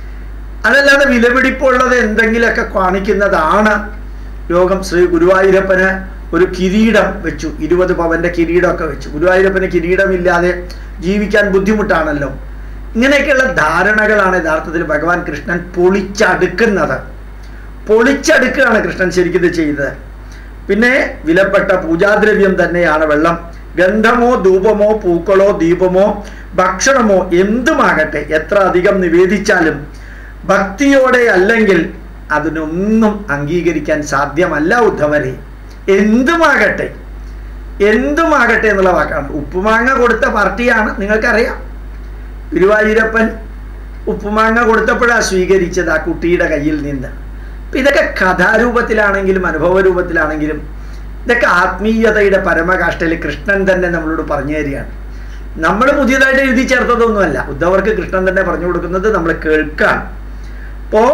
അതല്ലാതെ വിലപിടിപ്പുള്ളത് എന്തെങ്കിലുമൊക്കെ കാണിക്കുന്നതാണ് യോഗം ശ്രീ ഗുരുവായൂരപ്പന് ഒരു കിരീടം വെച്ചു ഇരുപത് പവന്റെ കിരീടമൊക്കെ വെച്ചു ഗുരുവായൂരപ്പന് കിരീടമില്ലാതെ ജീവിക്കാൻ ബുദ്ധിമുട്ടാണല്ലോ ഇങ്ങനെയൊക്കെയുള്ള ധാരണകളാണ് യഥാർത്ഥത്തിൽ ഭഗവാൻ കൃഷ്ണൻ പൊളിച്ചടുക്കുന്നത് പൊളിച്ചടുക്കുകയാണ് കൃഷ്ണൻ ശരിക്കും ഇത് ചെയ്തത് പിന്നെ വിലപ്പെട്ട പൂജാദ്രവ്യം തന്നെയാണ് വെള്ളം ഗന്ധമോ ധൂപമോ പൂക്കളോ ദീപമോ ഭക്ഷണമോ എന്തുമാകട്ടെ എത്ര അധികം നിവേദിച്ചാലും ഭക്തിയോടെ അല്ലെങ്കിൽ അതിനൊന്നും അംഗീകരിക്കാൻ സാധ്യമല്ല ഉദ്ധവരെ എന്തുമാകട്ടെ എന്തുമാകട്ടെ എന്നുള്ള വാക്കാണ് ഉപ്പുമാങ്ങ കൊടുത്ത പാർട്ടിയാണ് നിങ്ങൾക്കറിയാം ഗുരുവായൂരപ്പൻ ഉപ്പുമാങ്ങ കൊടുത്തപ്പോഴാണ് സ്വീകരിച്ചത് ആ കുട്ടിയുടെ കയ്യിൽ നിന്ന് അപ്പം ഇതൊക്കെ കഥാരൂപത്തിലാണെങ്കിലും അനുഭവ രൂപത്തിലാണെങ്കിലും ഇതൊക്കെ ആത്മീയതയുടെ പരമകാഷ്ഠയിൽ കൃഷ്ണൻ തന്നെ നമ്മളോട് പറഞ്ഞു തരികയാണ് നമ്മൾ പുതിയതായിട്ട് എഴുതി ചേർത്തതൊന്നുമല്ല ഉദ്ധവർക്ക് കൃഷ്ണൻ തന്നെ പറഞ്ഞു കൊടുക്കുന്നത് നമ്മൾ കേൾക്കാൻ അപ്പോൾ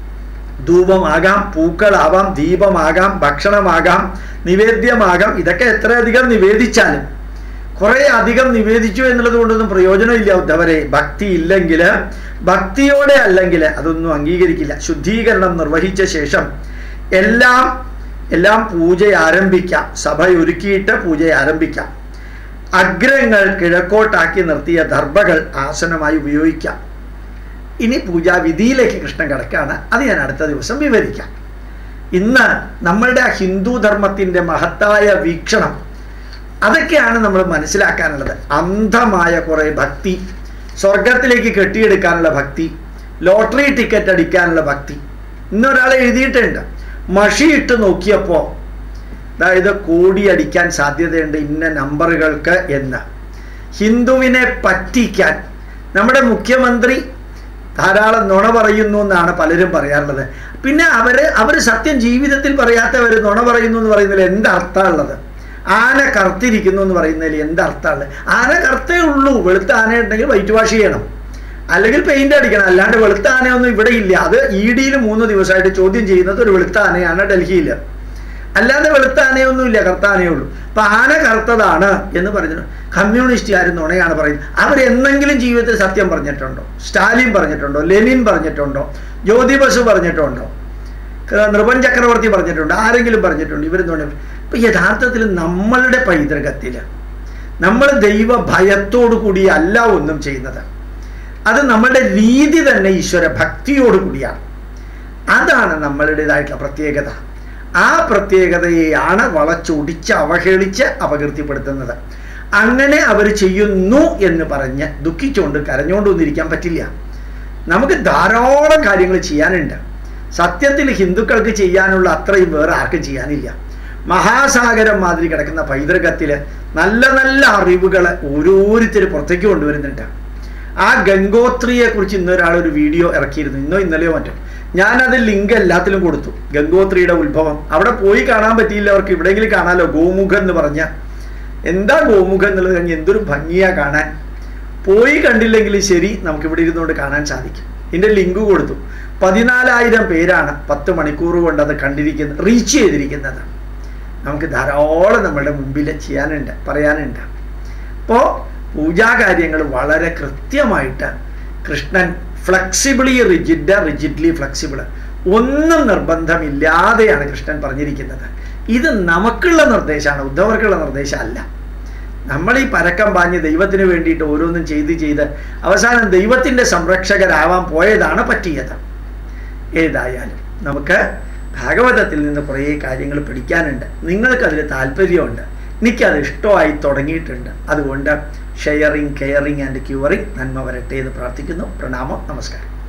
ധൂപമാകാം പൂക്കളാവാം ദീപമാകാം ഭക്ഷണമാകാം നിവേദ്യമാകാം ഇതൊക്കെ എത്രയധികം നിവേദിച്ചാലും കുറെ അധികം നിവേദിച്ചു എന്നുള്ളത് കൊണ്ടൊന്നും പ്രയോജനമില്ല ഉദ്ധവരെ ഭക്തി ഇല്ലെങ്കിൽ ഭക്തിയോടെ അല്ലെങ്കിൽ അതൊന്നും അംഗീകരിക്കില്ല ശുദ്ധീകരണം നിർവഹിച്ച ശേഷം എല്ലാം എല്ലാം പൂജ ആരംഭിക്കാം സഭ ഒരുക്കിയിട്ട് പൂജ ആരംഭിക്കാം അഗ്രങ്ങൾ കിഴക്കോട്ടാക്കി നിർത്തിയ ദർഭകൾ ആസനമായി ഉപയോഗിക്കാം ഇനി പൂജാവിധിയിലേക്ക് കൃഷ്ണൻ കിടക്കുകയാണ് അത് ഞാൻ അടുത്ത ദിവസം വിവരിക്കാം ഇന്ന് നമ്മളുടെ ആ ഹിന്ദു ധർമ്മത്തിൻ്റെ മഹത്തായ വീക്ഷണം അതൊക്കെയാണ് നമ്മൾ മനസ്സിലാക്കാനുള്ളത് അന്ധമായ കുറേ ഭക്തി സ്വർഗത്തിലേക്ക് കെട്ടിയെടുക്കാനുള്ള ഭക്തി ലോട്ടറി ടിക്കറ്റ് അടിക്കാനുള്ള ഭക്തി ഇന്നൊരാൾ എഴുതിയിട്ടുണ്ട് മഷിയിട്ട് നോക്കിയപ്പോൾ അതായത് കോടി അടിക്കാൻ സാധ്യതയുണ്ട് ഇന്ന നമ്പറുകൾക്ക് എന്ന് ഹിന്ദുവിനെ പറ്റിക്കാൻ നമ്മുടെ മുഖ്യമന്ത്രി ധാരാളം നുണ പറയുന്നു എന്നാണ് പലരും പറയാറുള്ളത് പിന്നെ അവര് അവർ സത്യം ജീവിതത്തിൽ പറയാത്തവർ നുണ പറയുന്നു എന്ന് പറയുന്നതിൽ എന്തർത്ഥമുള്ളത് ആന കറുത്തിരിക്കുന്നു എന്ന് പറയുന്നതിൽ എന്തർത്ഥമുള്ളത് ആന കറുത്തേ ഉള്ളൂ വെളുത്ത ആന ഉണ്ടെങ്കിൽ വൈറ്റ് വാഷ് ചെയ്യണം അല്ലെങ്കിൽ പെയിന്റ് അടിക്കണം അല്ലാണ്ട് വെളുത്ത ആനയൊന്നും ഇവിടെ ഇല്ല അത് ഇ ഡിയിൽ മൂന്ന് ദിവസമായിട്ട് ചോദ്യം ചെയ്യുന്നത് ഒരു വെളുത്ത ആനയാണ് ഡൽഹിയിൽ അല്ലാതെ വെളുത്ത ആനയൊന്നുമില്ല കറുത്ത ആനയേ ഉള്ളൂ അപ്പൊ ആന കറുത്തതാണ് എന്ന് പറഞ്ഞു കമ്മ്യൂണിസ്റ്റുകാർ നുണയാണ് പറയുന്നത് അവരെന്തെങ്കിലും ജീവിതത്തിൽ സത്യം പറഞ്ഞിട്ടുണ്ടോ സ്റ്റാലിൻ പറഞ്ഞിട്ടുണ്ടോ ലെനിൻ പറഞ്ഞിട്ടുണ്ടോ ജ്യോതി ബസു പറഞ്ഞിട്ടുണ്ടോ നൃപൻ ചക്രവർത്തി പറഞ്ഞിട്ടുണ്ടോ ആരെങ്കിലും പറഞ്ഞിട്ടുണ്ടോ ഇവർ നുണ ഇപ്പൊ യഥാർത്ഥത്തിൽ നമ്മളുടെ പൈതൃകത്തിൽ നമ്മൾ ദൈവ ഭയത്തോടു കൂടി അല്ല ഒന്നും ചെയ്യുന്നത് അത് നമ്മളുടെ രീതി തന്നെ ഈശ്വര ഭക്തിയോട് കൂടിയാണ് അതാണ് നമ്മളുടേതായിട്ടുള്ള പ്രത്യേകത ആ പ്രത്യേകതയെയാണ് വളച്ചൊടിച്ച് അവഹേളിച്ച് അപകീർത്തിപ്പെടുത്തുന്നത് അങ്ങനെ അവർ ചെയ്യുന്നു എന്ന് പറഞ്ഞ് ദുഃഖിച്ചുകൊണ്ട് കരഞ്ഞുകൊണ്ടൊന്നും ഇരിക്കാൻ പറ്റില്ല നമുക്ക് ധാരാളം കാര്യങ്ങൾ ചെയ്യാനുണ്ട് സത്യത്തിൽ ഹിന്ദുക്കൾക്ക് ചെയ്യാനുള്ള അത്രയും വേറെ ആർക്കും ചെയ്യാനില്ല മഹാസാഗരം മാതിരി കിടക്കുന്ന പൈതൃകത്തിൽ നല്ല നല്ല അറിവുകൾ ഓരോരുത്തർ പുറത്തേക്ക് കൊണ്ടുവരുന്നുണ്ട് ആ ഗംഗോത്രിയെ കുറിച്ച് ഇന്നൊരാൾ ഒരു വീഡിയോ ഇറക്കിയിരുന്നു ഇന്നോ ഇന്നലെയോ മറ്റോ ഞാനത് ലിങ്ക് എല്ലാത്തിലും കൊടുത്തു ഗംഗോത്രിയുടെ ഉത്ഭവം അവിടെ പോയി കാണാൻ പറ്റിയില്ല അവർക്ക് എവിടെയെങ്കിലും കാണാലോ ഗോമുഖം എന്ന് പറഞ്ഞ എന്താ ഗോമുഖം എന്നുള്ളത് കഴിഞ്ഞ് എന്തൊരു ഭംഗിയാ കാണാൻ പോയി കണ്ടില്ലെങ്കിൽ ശരി നമുക്ക് ഇവിടെ ഇരുന്നുകൊണ്ട് കാണാൻ സാധിക്കും ഇതിൻ്റെ ലിങ്ക് കൊടുത്തു പതിനാലായിരം പേരാണ് പത്ത് മണിക്കൂർ കൊണ്ട് അത് കണ്ടിരിക്കുന്നത് റീച്ച് ചെയ്തിരിക്കുന്നത് നമുക്ക് ധാരാളം നമ്മളുടെ മുമ്പിൽ ചെയ്യാനുണ്ട് പറയാനുണ്ട് അപ്പോൾ പൂജാകാര്യങ്ങൾ വളരെ കൃത്യമായിട്ട് Krishnan flexibly rigid rigidly flexible ഒന്നും നിർബന്ധമില്ലാതെയാണ് കൃഷ്ണൻ പറഞ്ഞിരിക്കുന്നത് ഇത് നമുക്കുള്ള നിർദ്ദേശമാണ് ഉദ്ധവർക്കുള്ള നിർദ്ദേശമല്ല നമ്മൾ ഈ പരക്കം പാഞ്ഞ് ദൈവത്തിന് വേണ്ടിയിട്ട് ഓരോന്നും ചെയ്ത് ചെയ്ത് അവസാനം ദൈവത്തിൻ്റെ സംരക്ഷകരാവാൻ പോയതാണ് പറ്റിയത് ഏതായാലും നമുക്ക് ഭാഗവതത്തിൽ നിന്ന് കുറേ കാര്യങ്ങൾ പഠിക്കാനുണ്ട് നിങ്ങൾക്കതിൽ താല്പര്യമുണ്ട് എനിക്കത് ഇഷ്ടമായി തുടങ്ങിയിട്ടുണ്ട് അതുകൊണ്ട് ഷെയറിങ് കെയറിങ് ആൻഡ് ക്യൂറിങ് നന്മ വരട്ടെ എന്ന് പ്രാർത്ഥിക്കുന്നു പ്രണാമം നമസ്കാരം